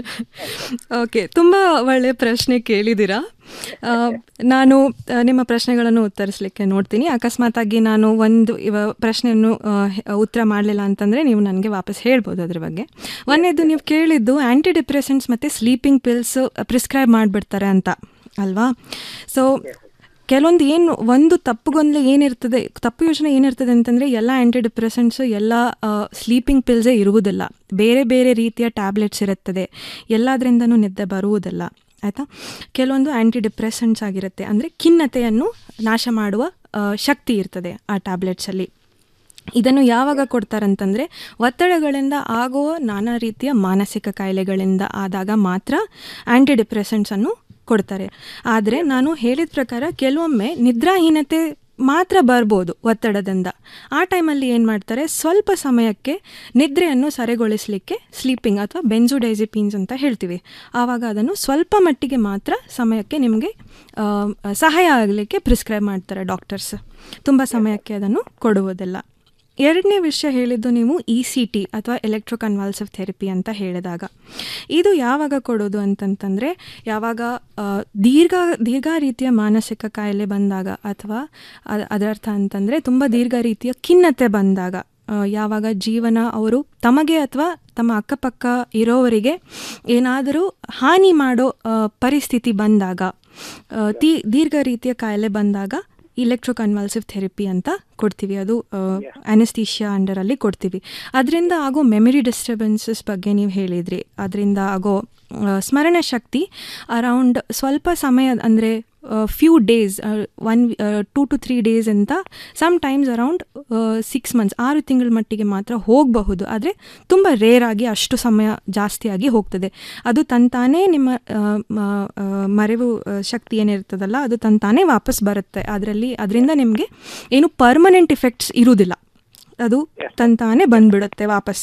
ಓಕೆ ತುಂಬ ಒಳ್ಳೆಯ ಪ್ರಶ್ನೆ ಕೇಳಿದ್ದೀರಾ ಆ, ನಾನು ಆ, ನಿಮ್ಮ ಪ್ರಶ್ನೆಗಳನ್ನು ಉತ್ತರಿಸಲಿಕ್ಕೆ ನೋಡ್ತೀನಿ ಅಕಸ್ಮಾತಾಗಿ ನಾನು ಒಂದು ಇವ ಪ್ರಶ್ನೆಯನ್ನು ಆ, ಹೆ- ಉತ್ತರ ಮಾಡಲಿಲ್ಲ ಅಂತಂದರೆ ನೀವು ನನಗೆ ವಾಪಸ್ ಹೇಳ್ಬೋದು ಅದ್ರ ಬಗ್ಗೆ ಒಂದನೇದು ನೀವು ಕೇಳಿದ್ದು ಆ್ಯಂಟಿ ಡಿಪ್ರೆಸೆಂಟ್ಸ್ ಮತ್ತು ಸ್ಲೀಪಿಂಗ್ ಪಿಲ್ಸ್ ಪ್ರಿಸ್ಕ್ರೈಬ್ ಮಾಡಿಬಿಡ್ತಾರೆ ಅಂತ ಅಲ್ವಾ ಸೊ ಕೆಲವೊಂದು ಏನು ಒಂದು ತಪ್ಪುಗೊಂದಲ ಏನಿರ್ತದೆ ತಪ್ಪು ಯೋಚನೆ ಏನಿರ್ತದೆ ಅಂತಂದರೆ ಎಲ್ಲ ಆ್ಯಂಟಿ ಡಿಪ್ರೆಸೆಂಟ್ಸು ಎಲ್ಲ ಸ್ಲೀಪಿಂಗ್ ಪಿಲ್ಸೇ ಇರುವುದಿಲ್ಲ ಬೇರೆ ಬೇರೆ ರೀತಿಯ ಟ್ಯಾಬ್ಲೆಟ್ಸ್ ಇರುತ್ತದೆ ಎಲ್ಲದರಿಂದನೂ ನಿದ್ದೆ ಬರುವುದಿಲ್ಲ ಆಯಿತಾ ಕೆಲವೊಂದು ಆ್ಯಂಟಿ ಡಿಪ್ರೆಸೆಂಟ್ಸ್ ಆಗಿರುತ್ತೆ ಅಂದರೆ ಖಿನ್ನತೆಯನ್ನು ನಾಶ ಮಾಡುವ ಆ, ಶಕ್ತಿ ಇರ್ತದೆ ಆ ಟ್ಯಾಬ್ಲೆಟ್ಸಲ್ಲಿ ಇದನ್ನು ಯಾವಾಗ ಕೊಡ್ತಾರಂತಂದರೆ ಒತ್ತಡಗಳಿಂದ ಆಗುವ ನಾನಾ ರೀತಿಯ ಮಾನಸಿಕ ಕಾಯಿಲೆಗಳಿಂದ ಆದಾಗ ಮಾತ್ರ ಆ್ಯಂಟಿ ಡಿಪ್ರೆಸೆಂಟ್ಸನ್ನು ಕೊಡ್ತಾರೆ ಆದರೆ ನಾನು ಹೇಳಿದ ಪ್ರಕಾರ ಕೆಲವೊಮ್ಮೆ ನಿದ್ರಾಹೀನತೆ ಮಾತ್ರ ಬರ್ಬೋದು ಒತ್ತಡದಿಂದ ಆ ಟೈಮಲ್ಲಿ ಏನು ಮಾಡ್ತಾರೆ ಸ್ವಲ್ಪ ಸಮಯಕ್ಕೆ ನಿದ್ರೆಯನ್ನು ಸರೆಗೊಳಿಸಲಿಕ್ಕೆ ಸ್ಲೀಪಿಂಗ್ ಅಥವಾ ಬೆನ್ಸುಡೈಸಿಪೀನ್ಸ್ ಅಂತ ಹೇಳ್ತೀವಿ ಆವಾಗ ಅದನ್ನು ಸ್ವಲ್ಪ ಮಟ್ಟಿಗೆ ಮಾತ್ರ ಸಮಯಕ್ಕೆ ನಿಮಗೆ ಆ, ಸಹಾಯ ಆಗಲಿಕ್ಕೆ ಪ್ರಿಸ್ಕ್ರೈಬ್ ಮಾಡ್ತಾರೆ ಡಾಕ್ಟರ್ಸ್ ತುಂಬ ಸಮಯಕ್ಕೆ ಅದನ್ನು ಕೊಡುವುದಿಲ್ಲ ಎರಡನೇ ವಿಷಯ ಹೇಳಿದ್ದು ನೀವು ಇ ಸಿ ಟಿ ಅಥವಾ ಎಲೆಕ್ಟ್ರೋಕನ್ವಾಲ್ಸಿವ್ ಥೆರಪಿ ಅಂತ ಹೇಳಿದಾಗ ಇದು ಯಾವಾಗ ಕೊಡೋದು ಅಂತಂತಂದರೆ ಯಾವಾಗ ಆ, ದೀರ್ಘ ದೀರ್ಘ ರೀತಿಯ ಮಾನಸಿಕ ಕಾಯಿಲೆ ಬಂದಾಗ ಅಥವಾ ಅ- ಅದರರ್ಥ ಅಂತಂದರೆ ತುಂಬ ದೀರ್ಘ ರೀತಿಯ ಖಿನ್ನತೆ ಬಂದಾಗ ಆ, ಯಾವಾಗ ಜೀವನ ಅವರು ತಮಗೆ ಅಥವಾ ತಮ್ಮ ಅಕ್ಕಪಕ್ಕ ಇರೋವರಿಗೆ ಏನಾದರೂ ಹಾನಿ ಮಾಡೋ ಆ, ಪರಿಸ್ಥಿತಿ ಬಂದಾಗ ಆ, ತೀ ದೀರ್ಘ ರೀತಿಯ ಕಾಯಿಲೆ ಬಂದಾಗ ಇಲೆಕ್ಟ್ರೋಕನ್ವಲ್ಸಿವ್ ಥೆರಪಿ ಅಂತ ಕೊಡ್ತೀವಿ ಅದು ಅನೆಸ್ಥೀಷಿಯಾ ಅಂಡರಲ್ಲಿ ಕೊಡ್ತೀವಿ ಅದರಿಂದ ಆಗೋ ಮೆಮರಿ ಡಿಸ್ಟರ್ಬೆನ್ಸಸ್ ಬಗ್ಗೆ ನೀವು ಹೇಳಿದ್ರಿ ಅದರಿಂದ ಆಗೋ ಆ, ಸ್ಮರಣ ಶಕ್ತಿ ಅರೌಂಡ್ ಸ್ವಲ್ಪ ಸಮಯ ಅಂದರೆ few days one two to three days ಅಂತ sometimes around six months ಆರು ತಿಂಗಳ ಮಟ್ಟಿಗೆ ಮಾತ್ರ ಹೋಗಬಹುದು ಆದರೆ ತುಂಬ ರೇರ್ ಆಗಿ ಅಷ್ಟು ಸಮಯ ಜಾಸ್ತಿಯಾಗಿ ಹೋಗ್ತದೆ ಅದು ತಂತಾನೇ ನಿಮ್ಮ ಆ, ಮ- ಆ, ಮರೆವು ಆ, ಶಕ್ತಿ ಏನಿರ್ತದಲ್ಲ ಅದು ತಂತಾನೇ ವಾಪಸ್ ಬರುತ್ತೆ ಅದರಲ್ಲಿ ಅದರಿಂದ ನಿಮಗೆ ಏನು ಪರ್ಮನೆಂಟ್ ಇಫೆಕ್ಟ್ಸ್ ಇರುವುದಿಲ್ಲ ಅದು ತಂತಾನೇ ಬಂದ್ಬಿಡುತ್ತೆ ವಾಪಸ್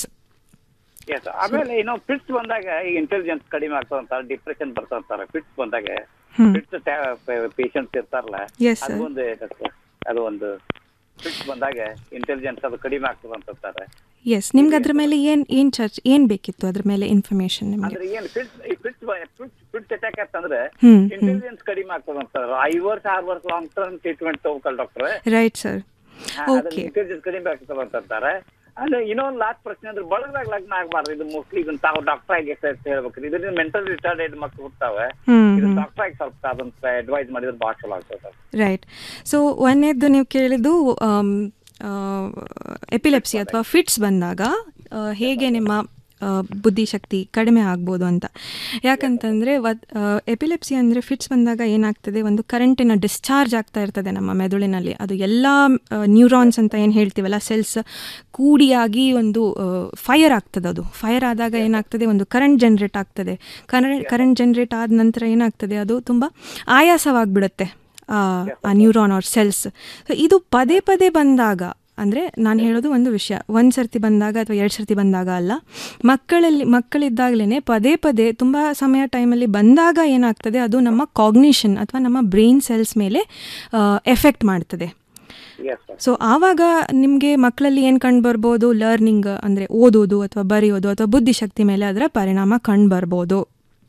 ಎಸ್ ಆಮೇಲೆ ಇನ್ನು ಫಿಟ್ಸ್ ಬಂದಾಗ ಈಗ ಇಂಟೆಲಿಜೆನ್ಸ್ ಕಡಿಮೆ ಆಗ್ತದಂತಾರೆ ಡಿಪ್ರೆಷನ್ ಬರ್ತಂತಾರೆ ಫಿಟ್ಸ್ ಬಂದಾಗ ಹ್ಮ್. ಫಿಟ್ಸ್ ಪೇಷಂಟ್ಸ್ ಇರ್ತಾರಲ್ಲ Yes, ಅದು sir. ಒಂದು ಅದು ಒಂದು ಫಿಟ್ಸ್ ಬಂದಾಗ ಇಂಟೆಲಿಜೆನ್ಸ್ ಅದು ಕಡಿಮೆ ಆಗ್ತದೆ ಅಂತಾರೆ ಎಸ್ ನಿಮ್ಗೆ ಅದ್ರ ಮೇಲೆ ಏನು ಏನು ಚರ್ಚ್ ಏನು ಬೇಕಿತ್ತು ಅದ್ರ ಮೇಲೆ ಇನ್ಫಾರ್ಮೇಶನ್ ನಿಮಗೆ ಅಂದ್ರೆ ಏನ್ ಫಿಟ್ಸ್ ಫಿಟ್ಸ್ ಫಿಟ್ಸ್ ಅಟ್ಯಾಕ್ ಆತಂದ್ರೆ ಹ್ಮ್, ಹ್ಮ್. ಇಂಟೆಲಿಜೆನ್ಸ್ ಕಡಿಮೆ ಆಗ್ತದ ಅಂತ ಐದು ವರ್ಷ ಆರು ವರ್ಷ ಲಾಂಗ್ ಟರ್ಮ್ ಟ್ರೀಟ್ಮೆಂಟ್ ತಗೋಕಲ್ doctor right sir okay intelligence ಕಡಿಮೆ ಆಗ್ತದ ಅಂತ ಅಂತಾರೆ ಅಂದ್ರೆ ಇನ್ನೊಂದು ಲಾಸ್ಟ್ ಪ್ರಶ್ನೆ ಅಂದ್ರೆ ಬಳಗದಾಗ ಲಗ್ನ ಆಗ್ಬಾರ್ದು ಇದು ಮೋಸ್ಟ್ಲಿ ಇದನ್ನ ತಾವು ಡಾಕ್ಟರ್ ಆಗಿ ಹೇಳ್ಬೇಕ್ರಿ ಇದರಿಂದ ಮೆಂಟಲ್ ರಿಟಾರ್ಡೆಡ್ ಮಕ್ಕಳು ಹುಡ್ತಾವೆ ಹ್ಮ್, ಇದನ್ನ ಹ್ಮ್. ಡಾಕ್ಟರ್ ಆಗಿ ಸ್ವಲ್ಪ ಅದನ್ನ ಅಡ್ವೈಸ್ ಮಾಡಿದ್ರೆ ಭಾಳ ಚಲೋ ಆಗ್ತದೆ ರೈಟ್ ಸೊ ಒಂದೇದ್ದು ನೀವು ಕೇಳಿದ್ದು ಎಪಿಲೆಪ್ಸಿ ಅಥವಾ ಫಿಟ್ಸ್ ಬಂದಾಗ ಆ, ಹೇಗೆ ನಿಮ್ಮ ಆ, ಬುದ್ಧಿಶಕ್ತಿ ಕಡಿಮೆ ಆಗ್ಬೋದು ಅಂತ ಯಾಕಂತಂದರೆ ಎಪಿಲೆಪ್ಸಿ ಅಂದರೆ ಫಿಟ್ಸ್ ಬಂದಾಗ ಏನಾಗ್ತದೆ ಒಂದು ಕರೆಂಟಿನ ಡಿಸ್ಚಾರ್ಜ್ ಆಗ್ತಾ ಇರ್ತದೆ ನಮ್ಮ ಮೆದುಳಿನಲ್ಲಿ ಅದು ಎಲ್ಲ ನ್ಯೂರಾನ್ಸ್ ಅಂತ ಏನು ಹೇಳ್ತೀವಲ್ಲ ಸೆಲ್ಸ್ ಕೂಡಿಯಾಗಿ ಒಂದು ಫೈರ್ ಆಗ್ತದೆ ಅದು ಫೈರ್ ಆದಾಗ ಏನಾಗ್ತದೆ ಒಂದು ಕರೆಂಟ್ ಜನ್ರೇಟ್ ಆಗ್ತದೆ ಕರೆಂಟ್ ಕರೆಂಟ್ ಜನ್ರೇಟ್ ಆದ ನಂತರ ಏನಾಗ್ತದೆ ಅದು ತುಂಬ ಆಯಾಸವಾಗಿಬಿಡುತ್ತೆ ಆ ನ್ಯೂರಾನ್ ಆರ್ ಸೆಲ್ಸ್ ಸೊ ಇದು ಪದೇ ಪದೇ ಬಂದಾಗ ಅಂದರೆ ನಾನು ಹೇಳೋದು ಒಂದು ವಿಷಯ ಒಂದು ಸರ್ತಿ ಬಂದಾಗ ಅಥವಾ ಎರಡು ಸರ್ತಿ ಬಂದಾಗ ಅಲ್ಲ ಮಕ್ಕಳಲ್ಲಿ ಮಕ್ಕಳಿದ್ದಾಗಲೇ ಪದೇ ಪದೇ ತುಂಬ ಸಮಯ ಟೈಮಲ್ಲಿ ಬಂದಾಗ ಏನಾಗ್ತದೆ ಅದು ನಮ್ಮ ಕಾಗ್ನಿಷನ್ ಅಥವಾ ನಮ್ಮ ಬ್ರೈನ್ ಸೆಲ್ಸ್ ಮೇಲೆ ಎಫೆಕ್ಟ್ ಮಾಡ್ತದೆ ಸೊ ಆವಾಗ ನಿಮಗೆ ಮಕ್ಕಳಲ್ಲಿ ಏನು ಕಂಡು ಬರ್ಬೋದು ಲರ್ನಿಂಗ್ ಅಂದರೆ ಓದೋದು ಅಥವಾ ಬರೆಯೋದು ಅಥವಾ ಬುದ್ಧಿಶಕ್ತಿ ಮೇಲೆ ಅದರ ಪರಿಣಾಮ ಕಂಡು ಬರ್ಬೋದು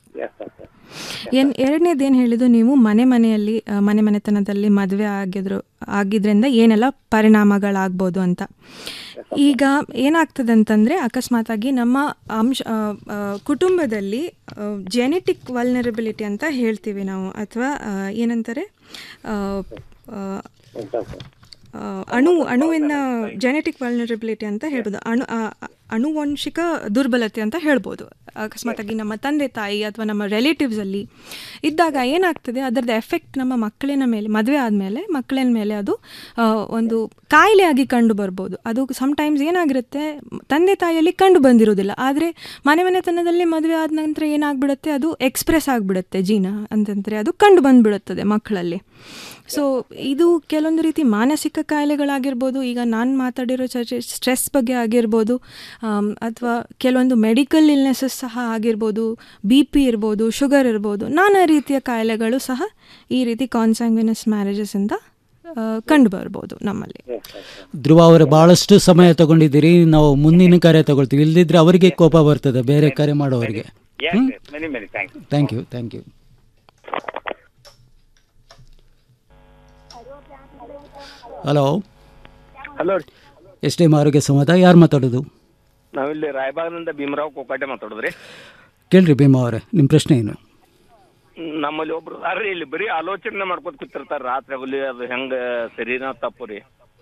ಏನು ಎರಡನೇದು ಏನು ಹೇಳಿದ್ದು ನೀವು ಮನೆ ಮನೆಯಲ್ಲಿ ಆ, ಮನೆ ಮನೆತನದಲ್ಲಿ ಮದುವೆ ಆಗಿದ್ರು ಆಗಿದ್ರಿಂದ ಏನೆಲ್ಲ ಪರಿಣಾಮಗಳಾಗ್ಬೋದು ಅಂತ ಈಗ ಏನಾಗ್ತದೆ ಅಂತಂದರೆ ಅಕಸ್ಮಾತಾಗಿ ನಮ್ಮ ಅಂಶ ಆ, ಆ, ಕುಟುಂಬದಲ್ಲಿ ಜೆನೆಟಿಕ್ ವಲ್ನರಬಿಲಿಟಿ ಅಂತ ಹೇಳ್ತೀವಿ ನಾವು ಅಥವಾ ಆ, ಏನಂತಾರೆ ಆ, ಆ, ಆ, ಅಣು ಅಣುವಿನ ಜೆನೆಟಿಕ್ ವಲ್ನರಬಿಲಿಟಿ ಅಂತ ಹೇಳ್ಬೋದು ಅಣು ಆ, ಆ, ಅಣುವಂಶಿಕ ದುರ್ಬಲತೆ ಅಂತ ಹೇಳ್ಬೋದು ಅಕಸ್ಮಾತಾಗಿ ನಮ್ಮ ತಂದೆ ತಾಯಿ ಅಥವಾ ನಮ್ಮ ರಿಲೇಟಿವ್ಸಲ್ಲಿ ಇದ್ದಾಗ ಏನಾಗ್ತದೆ ಅದರದ್ದು ಎಫೆಕ್ಟ್ ನಮ್ಮ ಮಕ್ಕಳಿನ ಮೇಲೆ ಮದುವೆ ಆದಮೇಲೆ ಮಕ್ಕಳಿನ ಮೇಲೆ ಅದು ಆ, ಒಂದು ಕಾಯಿಲೆಯಾಗಿ ಕಂಡು ಬರ್ಬೋದು ಅದು ಸಮ್ಟೈಮ್ಸ್ ಏನಾಗಿರುತ್ತೆ ತಂದೆ ತಾಯಿಯಲ್ಲಿ ಕಂಡು ಬಂದಿರೋದಿಲ್ಲ ಆದರೆ ಮನೆ ಮನೆತನದಲ್ಲಿ ಮದುವೆ ಆದ ನಂತರ ಏನಾಗ್ಬಿಡುತ್ತೆ ಅದು ಎಕ್ಸ್ಪ್ರೆಸ್ ಆಗಿಬಿಡುತ್ತೆ ಜೀನ ಅಂತಂದರೆ ಅದು ಕಂಡು ಬಂದ್ಬಿಡುತ್ತದೆ ಮಕ್ಕಳಲ್ಲಿ ಸೊ ಇದು ಕೆಲವೊಂದು ರೀತಿ ಮಾನಸಿಕ ಕಾಯಿಲೆಗಳಾಗಿರ್ಬೋದು ಈಗ ನಾನು ಮಾತಾಡಿರೋ ಚರ್ಚೆ ಸ್ಟ್ರೆಸ್ ಬಗ್ಗೆ ಆಗಿರ್ಬೋದು ಅಥವಾ ಕೆಲವೊಂದು ಮೆಡಿಕಲ್ ಇಲ್ನೆಸಸ್ ಸಹ ಆಗಿರ್ಬೋದು ಬಿ ಪಿ ಇರ್ಬೋದು ಶುಗರ್ ಇರ್ಬೋದು ನಾನಾ ರೀತಿಯ ಕಾಯಿಲೆಗಳು ಸಹ ಈ ರೀತಿ ಕಾನ್ಸಾಂಗ್ವಿನಸ್ ಮ್ಯಾರೇಜಸ್ಸಿಂದ ಕಂಡು ಬರ್ಬೋದು ನಮ್ಮಲ್ಲಿ ಧ್ರುವ ಅವರೇ ಬಹಳಷ್ಟು ಸಮಯ ತಗೊಂಡಿದ್ದೀರಿ ನಾವು ಮುಂದಿನ ಕರೆ ತಗೊಳ್ತೀವಿ ಇಲ್ದಿದ್ರೆ ಅವರಿಗೆ ಕೋಪ ಬರ್ತದೆ ಬೇರೆ ಕರೆ ಮಾಡೋರಿಗೆ many many thanks thank you thank you hello hello S D M ಆರೋಗ್ಯ ಸಂವಾದ ಯಾರು ಮಾತಾಡೋದು ನಾವಿಲ್ಲಿ ರಾಯಬಾಗ್ನಿಂದ ಭೀಮರಾವ್ ಕೋಕಾಟೆ ಮಾತಾಡೋದ್ರಿ ಕೇಳ್ರಿ ಭೀಮಾ ಅವರೇ ನಿಮ್ಮ ಪ್ರಶ್ನೆ ಏನು ನಮ್ಮಲ್ಲಿ ಒಬ್ರು ಅರ್ರಿ ಇಲ್ಲಿ ಬರೀ ಆಲೋಚನೆ ಮಾಡ್ಕೊತ ಕೂತಿರ್ತಾರ ರಾತ್ರಿ ಆಗಲಿ ಅದು ಹೆಂಗ ಸರಿನಾ ತಪ್ಪು ರೀ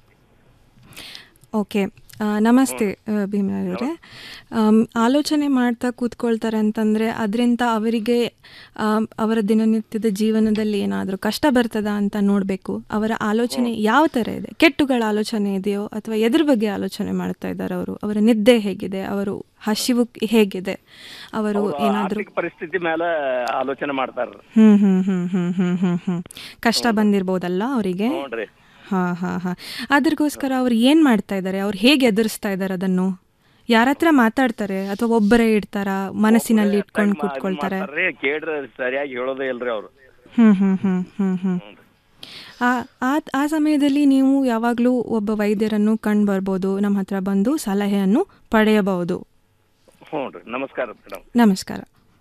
ಓಕೆ ಆ, ನಮಸ್ತೆ ಭೀಮರಾಜ್ ಅವರೇ ಆಲೋಚನೆ ಮಾಡ್ತಾ ಕೂತ್ಕೊಳ್ತಾರೆ ಅಂತಂದರೆ ಅದರಿಂದ ಅವರಿಗೆ ಆಮ್, ಅವರ ದಿನನಿತ್ಯದ ಜೀವನದಲ್ಲಿ ಏನಾದರೂ ಕಷ್ಟ ಬರ್ತದಾ ಅಂತ ನೋಡಬೇಕು ಅವರ ಆಲೋಚನೆ ಯಾವ ಥರ ಇದೆ ಕೆಟ್ಟುಗಳ ಆಲೋಚನೆ ಇದೆಯೋ ಅಥವಾ ಎದ್ರ ಬಗ್ಗೆ ಆಲೋಚನೆ ಮಾಡ್ತಾ ಇದ್ದಾರೆ ಅವರು ಅವರ ನಿದ್ದೆ ಹೇಗಿದೆ ಅವರು ಹಸಿವು ಹೇಗಿದೆ ಅವರು ಅವ್ರು ಏನಾದರೂ ಆರ್ಥಿಕ ಪರಿಸ್ಥಿತಿ ಮೇಲೆ ಆಲೋಚನೆ ಮಾಡ್ತಾರ ಹ್ಮ್ ಹ್ಮ್ ಹ್ಮ್ ಹ್ಮ್ ಹ್ಮ್ ಹ್ಮ್ ಹ್ಮ್ ಕಷ್ಟ ಬಂದಿರ್ಬೋದಲ್ಲ ಅವರಿಗೆ ನೋಡ್ರಿ ಹಾ ಹಾ ಹಾ ಅದ್ರಗೋಸ್ಕರ ಅವ್ರು ಏನ್ ಮಾಡ್ತಾ ಇದ್ದಾರೆ ಅವ್ರು ಹೇಗೆ ಎದುರಿಸ್ತಾ ಇದ್ದಾರೆ ಅದನ್ನು ಯಾರ ಹತ್ರ ಮಾತಾಡ್ತಾರೆ ಅಥವಾ ಒಬ್ಬರೇ ಇಡ್ತಾರ ಮನಸ್ಸಿನಲ್ಲಿ ಇಟ್ಕೊಂಡು ಕೂತ್ಕೊಳ್ತಾರೆ ಮಾಡ್ತಾರ್ರಿ ಕೇಳ್ರಿ ಸರಿಯಾಗಿ ಹೇಳೋದೇ ಇಲ್ರಿ ಅವ್ರು ಹ್ಮ್ ಹ್ಮ್ ಹ್ಮ್ ಹ್ಮ್ ಹ್ಮ್ ಆ ಆ- ಆ ಸಮಯದಲ್ಲಿ ನೀವು ಯಾವಾಗಲೂ ಒಬ್ಬ ವೈದ್ಯರನ್ನು ಕಂಡು ಬರ್ಬೋದು ನಮ್ಮ ಹತ್ರ ಬಂದು ಸಲಹೆಯನ್ನು ಪಡೆಯಬಹುದು ಹ್ಞೂ ರೀ ನಮಸ್ಕಾರ ಮೇಡಮ್ ನಮಸ್ಕಾರ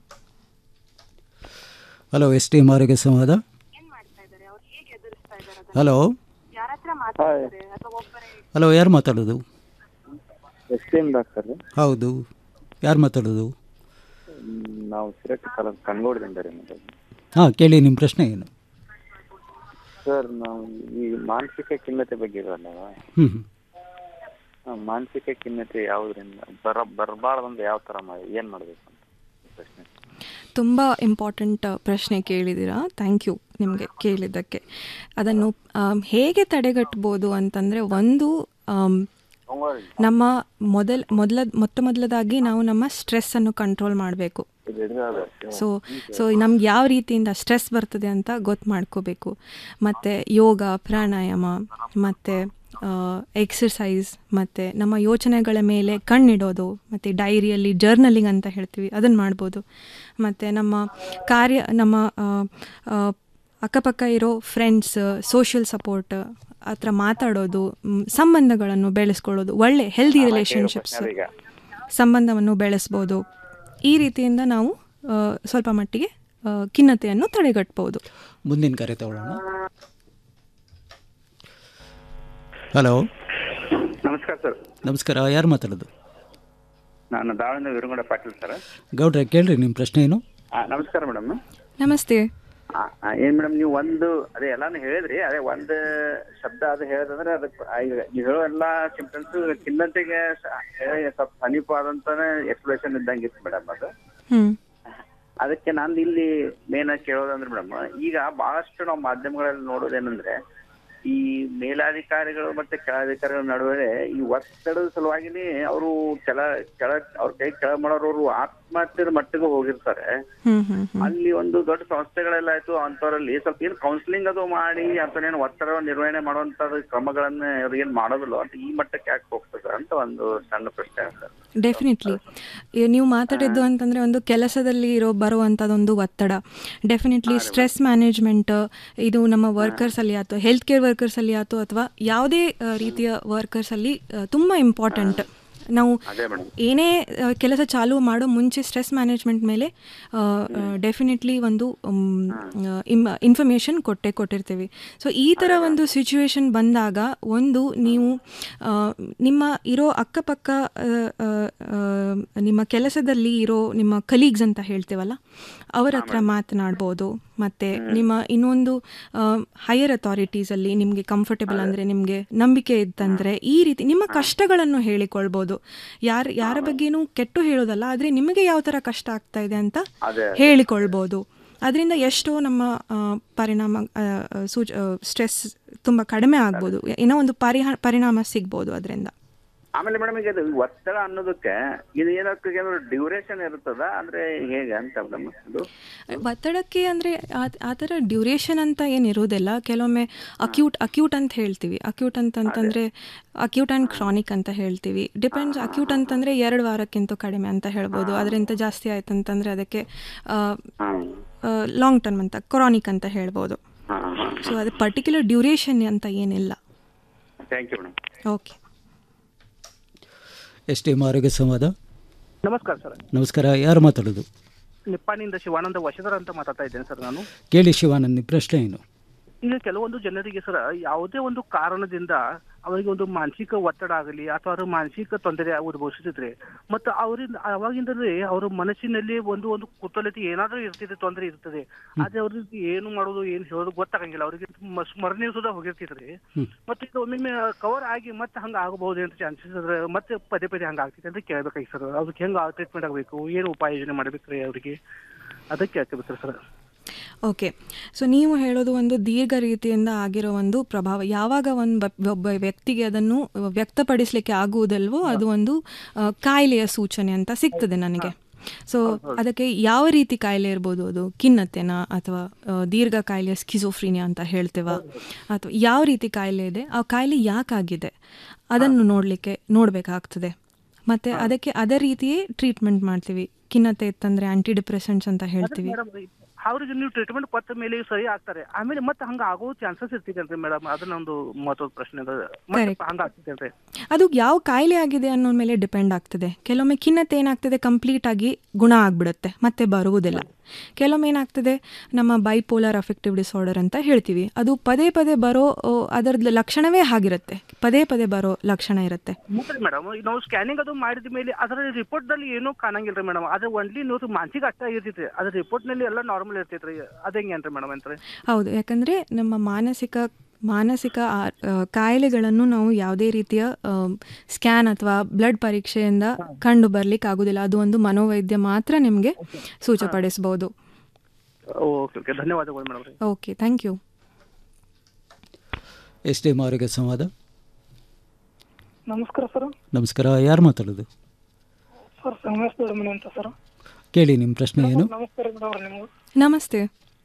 ಹಲೋ ಎಸ್ ಟಿ ಎಂ ಆರೋಗ್ಯ ಸಂವಾದ ಹಲೋ ಹಲೋ ಯಾರು ಮಾತಾಡೋದು ಎಸ್ ಟಿ ಎಂ ಡಾಕ್ಟರ್ ಹೌದು ಯಾರು ಮಾತಾಡೋದು ನಾವು ಸಿರಟ್ ತಾಲೂಕು ಕನ್ಗೋಡದಿಂದ ರೀ ಮಾತಾಡೋದು ಹಾಂ ಕೇಳಿ ನಿಮ್ಮ ಪ್ರಶ್ನೆ ಏನು ಸರ್ ನಾವು ಈ ಮಾನಸಿಕ ಖಿನ್ನತೆ ಬಗ್ಗೆ ಇರಲ್ಲ ಹ್ಞೂ ಹ್ಞೂ ಆ ಮಾನಸಿಕ ಖಿನ್ನತೆ ಯಾವುದರಿಂದ ಬರ ಬರಬಾರ್ದಂದ್ರೆ ಯಾವ ಥರ ಮಾಡಿ ಏನು ಮಾಡಬೇಕು ಅಂತ ಪ್ರಶ್ನೆ ತುಂಬ ಇಂಪಾರ್ಟೆಂಟ್ ಪ್ರಶ್ನೆ ಕೇಳಿದ್ದೀರಾ ಥ್ಯಾಂಕ್ ಯು ನಿಮಗೆ ಕೇಳಿದ್ದಕ್ಕೆ ಅದನ್ನು ಆಮ್, ಹೇಗೆ ತಡೆಗಟ್ಬೋದು ಅಂತಂದರೆ ಒಂದು ಆಮ್, ನಮ್ಮ ಮೊದಲ್ ಮೊದಲ ಮೊತ್ತ ಮೊದಲದಾಗಿ ನಾವು ನಮ್ಮ ಸ್ಟ್ರೆಸ್ಸನ್ನು ಕಂಟ್ರೋಲ್ ಮಾಡಬೇಕು ಸೊ ಸೊ ನಮ್ಗೆ ಯಾವ ರೀತಿಯಿಂದ ಸ್ಟ್ರೆಸ್ ಬರ್ತದೆ ಅಂತ ಗೊತ್ತು ಮಾಡ್ಕೋಬೇಕು ಮತ್ತು ಯೋಗ ಪ್ರಾಣಾಯಾಮ ಮತ್ತು ಎಕ್ಸರ್ಸೈಸ್ ಮತ್ತು ನಮ್ಮ ಯೋಚನೆಗಳ ಮೇಲೆ ಕಣ್ಣಿಡೋದು ಮತ್ತು ಡೈರಿಯಲ್ಲಿ ಜರ್ನಲಿಂಗ್ ಅಂತ ಹೇಳ್ತೀವಿ ಅದನ್ನು ಮಾಡ್ಬೋದು ಮತ್ತು ನಮ್ಮ ಕಾರ್ಯ ನಮ್ಮ ಆ, ಆ, ಅಕ್ಕಪಕ್ಕ ಇರೋ ಫ್ರೆಂಡ್ಸ್ ಸೋಷಿಯಲ್ ಸಪೋರ್ಟ್ ಹತ್ರ ಮಾತಾಡೋದು ಮ್, ಸಂಬಂಧಗಳನ್ನು ಬೆಳೆಸ್ಕೊಳ್ಳೋದು ಒಳ್ಳೆ ಹೆಲ್ದಿ ರಿಲೇಶನ್ಶಿಪ್ಸ್ ಈಗ ಸಂಬಂಧವನ್ನು ಬೆಳೆಸ್ಬೋದು ಈ ರೀತಿಯಿಂದ ನಾವು ಆ, ಸ್ವಲ್ಪ ಮಟ್ಟಿಗೆ ಆ, ಖಿನ್ನತೆಯನ್ನು ತಡೆಗಟ್ಬೋದು ಮುಂದಿನ ಕರೆ ತಗೊಳ್ಳೋಣ ಹಲೋ ನಮಸ್ಕಾರ ಸರ್ ನಮಸ್ಕಾರ ಯಾರು ಮಾತಾಡೋದು ನಾನು ದಾವಣಗೆರೆ ವೀರಗೌಡ ಪಾಟೀಲ್ ಸರ್ ಗೌಡ್ರೆ ಕೇಳ್ರಿ ನಿಮ್ಮ ಪ್ರಶ್ನೆ ಏನು ಆ, ನಮಸ್ಕಾರ ಮೇಡಮ್ ನಮಸ್ತೆ ಏನ್ ಮೇಡಮ್ ನೀವು ಒಂದು ಅದೇ ಎಲ್ಲಾನು ಹೇಳಿದ್ರಿ ಅದೇ ಒಂದು ಶಬ್ದ ಅದು ಹೇಳಿದ್ರೆ ಅದಕ್ಕೆ ಆ, ಈಗ ನೀವು ಹೇಳೋ ಎಲ್ಲಾ ಸಿಂಪ್ಟಮ್ಸ್ ಖಿನ್ನತೆಗೆ ಸ- ಹೇಳಿ ಸ್ವಲ್ಪ ಸಮೀಪವಾದಂತಾನೆ ಎಕ್ಸ್ಪ್ರೆಷನ್ ಇದ್ದಂಗಿತ್ತು ಮೇಡಮ್ ಅದು ಹ್ಮ್ ಅದಕ್ಕೆ ನಾನು ಇಲ್ಲಿ ಮೇನ್ ಆಗಿ ಕೇಳೋದಂದ್ರೆ ಮೇಡಮ್ ಈಗ ಬಹಳಷ್ಟು ನಾವು ಮಾಧ್ಯಮಗಳಲ್ಲಿ ನೋಡೋದೇನಂದ್ರೆ ಈ ಮೇಲಾಧಿಕಾರಿಗಳು ಮತ್ತೆ ಕೆಳಾಧಿಕಾರಿಗಳ ನಡುವೆ ಈ ಒತ್ತಡದ ಸಲುವಾಗಿನೇ ಅವರು ಕೆಳ ಕೆಳ ಅವ್ರ ಕೈ ಕೆಳ ಮಾಡೋರು ಆತ್ಮಹತ್ಯೆದ ಮಟ್ಟಿಗೆ ಹೋಗಿರ್ತಾರೆ ಹ್ಮ್ ಹ್ಮ್ ಹ್ಮ್ ಅಲ್ಲಿ ಒಂದು ದೊಡ್ಡ ಸಂಸ್ಥೆಗಳೆಲ್ಲ ಆಯ್ತು ಅಂತವರಲ್ಲಿ ಸ್ವಲ್ಪ ಏನು ಕೌನ್ಸಿಲಿಂಗ್ ಅದು ಮಾಡಿ ಅಥವಾ ಒತ್ತಡ ನಿರ್ವಹಣೆ ಮಾಡುವಂತ ಕ್ರಮಗಳನ್ನ ಅವ್ರು ಏನ್ ಮಾಡೋದಿಲ್ಲ ಅಂತ ಈ ಮಟ್ಟಕ್ಕೆ ಯಾಕೆ ಹೋಗ್ತದ ಅಂತ ಒಂದು ಸಣ್ಣ ಪ್ರಶ್ನೆ ಸರ್ ಡೆಫಿನೆಟ್ಲಿ ನೀವು ಮಾತಾಡಿದ್ದು ಅಂತಂದರೆ ಒಂದು ಕೆಲಸದಲ್ಲಿ ಇರೋ ಬರುವಂಥದ್ದೊಂದು ಒತ್ತಡ ಡೆಫಿನೆಟ್ಲಿ ಸ್ಟ್ರೆಸ್ ಮ್ಯಾನೇಜ್ಮೆಂಟ್ ಇದು ನಮ್ಮ ವರ್ಕರ್ಸಲ್ಲಿ ಆಯ್ತು ಹೆಲ್ತ್ ಕೇರ್ ವರ್ಕರ್ಸಲ್ಲಿ ಆಯ್ತು ಅಥವಾ ಯಾವುದೇ ಆ, ರೀತಿಯ ವರ್ಕರ್ಸಲ್ಲಿ ತುಂಬ ಇಂಪಾರ್ಟೆಂಟ್ ನಾವು ಅದೇ ಮೇಡಮ್ ಏನೇ ಆ, ಕೆಲಸ ಚಾಲು ಮಾಡೋ ಮುಂಚೆ ಸ್ಟ್ರೆಸ್ ಮ್ಯಾನೇಜ್ಮೆಂಟ್ ಮೇಲೆ ಡೆಫಿನೆಟ್ಲಿ ಒಂದು ಇನ್ಫಾರ್ಮೇಷನ್ ಕೊಟ್ಟೆ ಕೊಟ್ಟಿರ್ತೀವಿ ಸೊ ಈ ಥರ ಒಂದು ಸಿಚುವೇಶನ್ ಬಂದಾಗ ಒಂದು ನೀವು ಆ, ನಿಮ್ಮ ಇರೋ ಅಕ್ಕಪಕ್ಕ ಆ, ಆ, ಆ, ನಿಮ್ಮ ಕೆಲಸದಲ್ಲಿ ಇರೋ ನಿಮ್ಮ ಕಲೀಗ್ಸ್ ಅಂತ ಹೇಳ್ತೀವಲ್ಲ ಅವರ ಹತ್ರ ಮಾತನಾಡ್ಬೋದು ಮತ್ತು ನಿಮ್ಮ ಇನ್ನೊಂದು ಹೈಯರ್ ಅಥಾರಿಟೀಸಲ್ಲಿ ನಿಮಗೆ ಕಂಫರ್ಟೇಬಲ್ ಅಂದರೆ ನಿಮಗೆ ನಂಬಿಕೆ ಇತ್ತಂದರೆ ಈ ರೀತಿ ನಿಮ್ಮ ಕಷ್ಟಗಳನ್ನು ಹೇಳಿಕೊಳ್ಬೋದು ಯಾರ ಯಾರ ಬಗ್ಗೆನೂ ಕೆಟ್ಟು ಹೇಳೋದಲ್ಲ ಆದರೆ ನಿಮಗೆ ಯಾವ ಥರ ಕಷ್ಟ ಆಗ್ತಾ ಇದೆ ಅಂತ ಅದೇ. ಹೇಳಿಕೊಳ್ಬೋದು ಅದರಿಂದ ಎಷ್ಟೋ ನಮ್ಮ ಆ, ಪರಿಣಾಮ ಆ, ಸೂಚ ಸ್ಟ್ರೆಸ್ ತುಂಬ ಕಡಿಮೆ ಆಗ್ಬೋದು ಏನೋ ಒಂದು ಪರಿಹಾ ಪರಿಣಾಮ ಸಿಗ್ಬೋದು ಅದರಿಂದ ಆಮೇಲೆ ಮೇಡಮ್ ಈಗ ಇದು ಒತ್ತಡ ಅನ್ನೋದಕ್ಕೆ ಇದು ಏನಕ್ಕೆ ಏನಾದ್ರು ಡ್ಯೂರೇಷನ್ ಇರ್ತದ ಅಂದ್ರೆ ಹೇಗೆ ಅಂತ ಮೇಡಮ್ ಇದು ಒತ್ತಡಕ್ಕೆ ಅಂದರೆ ಆ ಥರ ಡ್ಯೂರೇಷನ್ ಅಂತ ಏನಿರೋದಿಲ್ಲ ಕೆಲವೊಮ್ಮೆ ಅಕ್ಯೂಟ್ ಅಕ್ಯೂಟ್ ಅಂತ ಹೇಳ್ತೀವಿ ಅಕ್ಯೂಟ್ ಅಂತಂತಂದರೆ ಅಕ್ಯೂಟ್ ಆ್ಯಂಡ್ ಕ್ರಾನಿಕ್ ಅಂತ ಹೇಳ್ತೀವಿ ಡಿಪೆಂಡ್ಸ್ ಅಕ್ಯೂಟ್ ಅಂತಂದರೆ ಎರಡು ವಾರಕ್ಕಿಂತ ಕಡಿಮೆ ಅಂತ ಹೇಳ್ಬೋದು ಅದರಿಂದ ಜಾಸ್ತಿ ಆಯ್ತು ಅಂತಂದರೆ ಅದಕ್ಕೆ ಲಾಂಗ್ ಟರ್ಮ್ ಅಂತ ಕ್ರಾನಿಕ್ ಅಂತ ಹೇಳ್ಬೋದು ಸೊ ಅದು ಪರ್ಟಿಕ್ಯುಲರ್ ಡ್ಯೂರೇಷನ್ ಅಂತ ಏನಿಲ್ಲ thank you madam okay S T M ಆರೋಗ್ಯ ಸಂವಾದ ನಮಸ್ಕಾರ ಸರ್ ನಮಸ್ಕಾರ ಯಾರು ಮಾತಾಡೋದು ನಿಪ್ಪಾಣಿಯಿಂದ ಶಿವಾನಂದ ವಶಧರ ಅಂತ ಮಾತಾಡ್ತಾ ಇದ್ದೇನೆ ಸರ್ ನಾನು ಕೇಳಿ ಶಿವಾನಂದ್ ನಿಮ್ಮ ಪ್ರಶ್ನೆ ಏನು ಈಗ ಕೆಲವೊಂದು ಜನರಿಗೆ ಸರ್ ಯಾವುದೇ ಒಂದು ಕಾರಣದಿಂದ ಅವರಿಗೆ ಒಂದು ಮಾನಸಿಕ ಒತ್ತಡ ಆಗಲಿ ಅಥವಾ ಅವರು ಮಾನಸಿಕ ತೊಂದರೆ ಉದ್ಭವಿಸುತ್ತಿದ್ರೆ ಮತ್ತು ಅವರಿಂದ ಅವಾಗಿಂದಲೇ ಅವರ ಮನಸ್ಸಿನಲ್ಲಿ ಒಂದು ಒಂದು ಕುತೂಹಲತೆ ಏನಾದರೂ ಇರ್ತಿದೆ ತೊಂದರೆ ಇರ್ತದೆ ಆದ್ರೆ ಅವ್ರಿಗೆ ಏನು ಮಾಡೋದು ಏನು ಹೇಳೋದು ಗೊತ್ತಾಗಂಗಿಲ್ಲ ಅವರಿಗೆ ಸ್ಮರಣೆ ಸುಧಾ ಹೋಗಿರ್ತಿದ್ರೆ ಮತ್ತೆ ಇದು ಒಮ್ಮೊಮ್ಮೆ ಕವರ್ ಆಗಿ ಮತ್ತೆ ಹಂಗ ಆಗಬಹುದು ಅಂತ ಚಾನ್ಸಸ್ ಮತ್ತೆ ಪದೇ ಪದೇ ಹಂಗ ಆಗ್ತೈತೆ ಅಂತ ಕೇಳ್ಬೇಕಾಗಿ ಸರ್ ಅದಕ್ಕೆ ಹೆಂಗ ಟ್ರೀಟ್ಮೆಂಟ್ ಆಗಬೇಕು ಏನು ಉಪಾಯ ಯೋಜನೆ ಮಾಡ್ಬೇಕ್ರಿ ಅವರಿಗೆ ಅದಕ್ಕೆ ಕೇಳ್ಕೊಬೇಕು ಸರ್ ಓಕೆ ಸೊ ನೀವು ಹೇಳೋದು ಒಂದು ದೀರ್ಘ ರೀತಿಯಿಂದ ಆಗಿರೋ ಒಂದು ಪ್ರಭಾವ ಯಾವಾಗ ಒಂದು ಬ- ಒಬ್ಬ ವ್ಯಕ್ತಿಗೆ ಅದನ್ನು ವ್ಯಕ್ತಪಡಿಸಲಿಕ್ಕೆ ಆಗುವುದಲ್ವೋ ಅದು ಒಂದು ಆ, ಕಾಯಿಲೆಯ ಸೂಚನೆ ಅಂತ ಸಿಗ್ತದೆ ನನಗೆ ಸೊ ಅದಕ್ಕೆ ಯಾವ ರೀತಿ ಕಾಯಿಲೆ ಇರ್ಬೋದು ಅದು ಖಿನ್ನತೆನಾ ಅಥವಾ ಆ, ದೀರ್ಘ ಕಾಯಿಲೆಯ ಸ್ಕಿಸೋಫ್ರೀನಿಯಾ ಅಂತ ಹೇಳ್ತೇವ ಅಥವಾ ಯಾವ ರೀತಿ ಕಾಯಿಲೆ ಇದೆ ಆ ಕಾಯಿಲೆ ಯಾಕಾಗಿದೆ ಅದನ್ನು ನೋಡಲಿಕ್ಕೆ ನೋಡಬೇಕಾಗ್ತದೆ ಮತ್ತು ಅದಕ್ಕೆ ಅದೇ ರೀತಿಯೇ ಟ್ರೀಟ್ಮೆಂಟ್ ಮಾಡ್ತೀವಿ ಖಿನ್ನತೆ ಇತ್ತಂದರೆ ಆ್ಯಂಟಿ ಡಿಪ್ರೆಸೆಂಟ್ಸ್ ಅಂತ ಹೇಳ್ತೀವಿ ಮೇಡಮ್ ಅವ್ರಿಗೆ ನೀವು ಟ್ರೀಟ್ಮೆಂಟ್ ಕೊಟ್ಟ ಮೇಲೆ ಸರಿ ಆಗ್ತಾರೆ ಆಮೇಲೆ ಮತ್ತೆ ಹಂಗ ಆಗೋ ಚಾನ್ಸಸ್ ಇರ್ತಿದೆ ಮೇಡಮ್ ಅದನ್ನ ಒಂದು ಮಹತ್ವದ ಪ್ರಶ್ನೆ ಅದ ಮತ್ತೆ Correct. ಹಂಗ ಆಗ್ತಿದೆ ಅದು ಯಾವ ಕಾಯಿಲೆ ಆಗಿದೆ ಅನ್ನೋ ಮೇಲೆ ಡಿಪೆಂಡ್ ಆಗ್ತದೆ ಕೆಲವೊಮ್ಮೆ ಖಿನ್ನತೆ ಏನಾಗ್ತದೆ ಕಂಪ್ಲೀಟ್ ಆಗಿ ಗುಣ ಆಗ್ಬಿಡುತ್ತೆ ಮತ್ತೆ ಬರುವುದಿಲ್ಲ ಕೆಲವೊಮ್ಮೆ ಏನಾಗ್ತದೆ ನಮ್ಮ ಬೈಪೋಲಾರ್ ಅಫೆಕ್ಟಿವ್ ಡಿಸಾರ್ಡರ್ ಅಂತ ಹೇಳ್ತೀವಿ ಅದು ಪದೇ ಪದೇ ಬರೋ ಓ, ಅದರ ಲಕ್ಷಣವೇ ಆಗಿರುತ್ತೆ ಪದೇ ಪದೇ ಬರೋ ಲಕ್ಷಣ ಇರುತ್ತೆ ಮತ್ತೆ ಮೇಡಮ್ ನಾವು ಸ್ಕ್ಯಾನಿಂಗ್ ಅದು ಮಾಡಿದ ಮೇಲೆ ಅದರ ರಿಪೋರ್ಟ್ ನಲ್ಲಿ ಏನೂ ಕಾಣಂಗಿಲ್ರಿ ಮೇಡಮ್ ಅದು ಒನ್ಲಿ ನೀವು ಮಾನಸಿಕ ಅಷ್ಟ ಇರ್ತೈತ್ರಿ ಅದ್ರ ರಿಪೋರ್ಟ್ ನಲ್ಲಿ ಎಲ್ಲ ನಾರ್ಮಲ್ ಇರ್ತೈತ್ರಿ ಅದೇಂಗೇನ್ರಿ ಮೇಡಮ್ ಅಂತಾರೆ ಹೌದು ಯಾಕಂದರೆ ನಮ್ಮ ಮಾನಸಿಕ ಮಾನಸಿಕ ಆ- ಆ, ಕಾಯಿಲೆಗಳನ್ನು ನಾವು ಯಾವುದೇ ರೀತಿಯ ಸ್ಕ್ಯಾನ್ ಅಥವಾ ಬ್ಲಡ್ ಪರೀಕ್ಷೆಯಿಂದ ಕಂಡು ಬರ್ಲಿಕ್ಕೆ ಆಗೋದಿಲ್ಲ ಅದು ಒಂದು ಮನೋವೈದ್ಯ ಮಾತ್ರ ನಿಮಗೆ ಸೂಚಪಡಿಸ್ಬೋದು ಓಕೆ ಓಕೆ ಧನ್ಯವಾದಗಳು madam okay thank you S T M ಆರೋಗ್ಯ ಸಂವಾದ ನಮಸ್ಕಾರ ಸರ್ ನಮಸ್ಕಾರ ಯಾರು ಮಾತಾಡೋದು ಸರ್ ಸಂಗಮೇಶ್ ದೊಡ್ಡಮನೆ ಅಂತ ಸರ್ ಕೇಳಿ ನಿಮ್ಮ ಪ್ರಶ್ನೆ ಏನು ನಮಸ್ಕಾರ ಮೇಡಮ್ ನಿಮ್ಗೆ ನಮಸ್ತೆ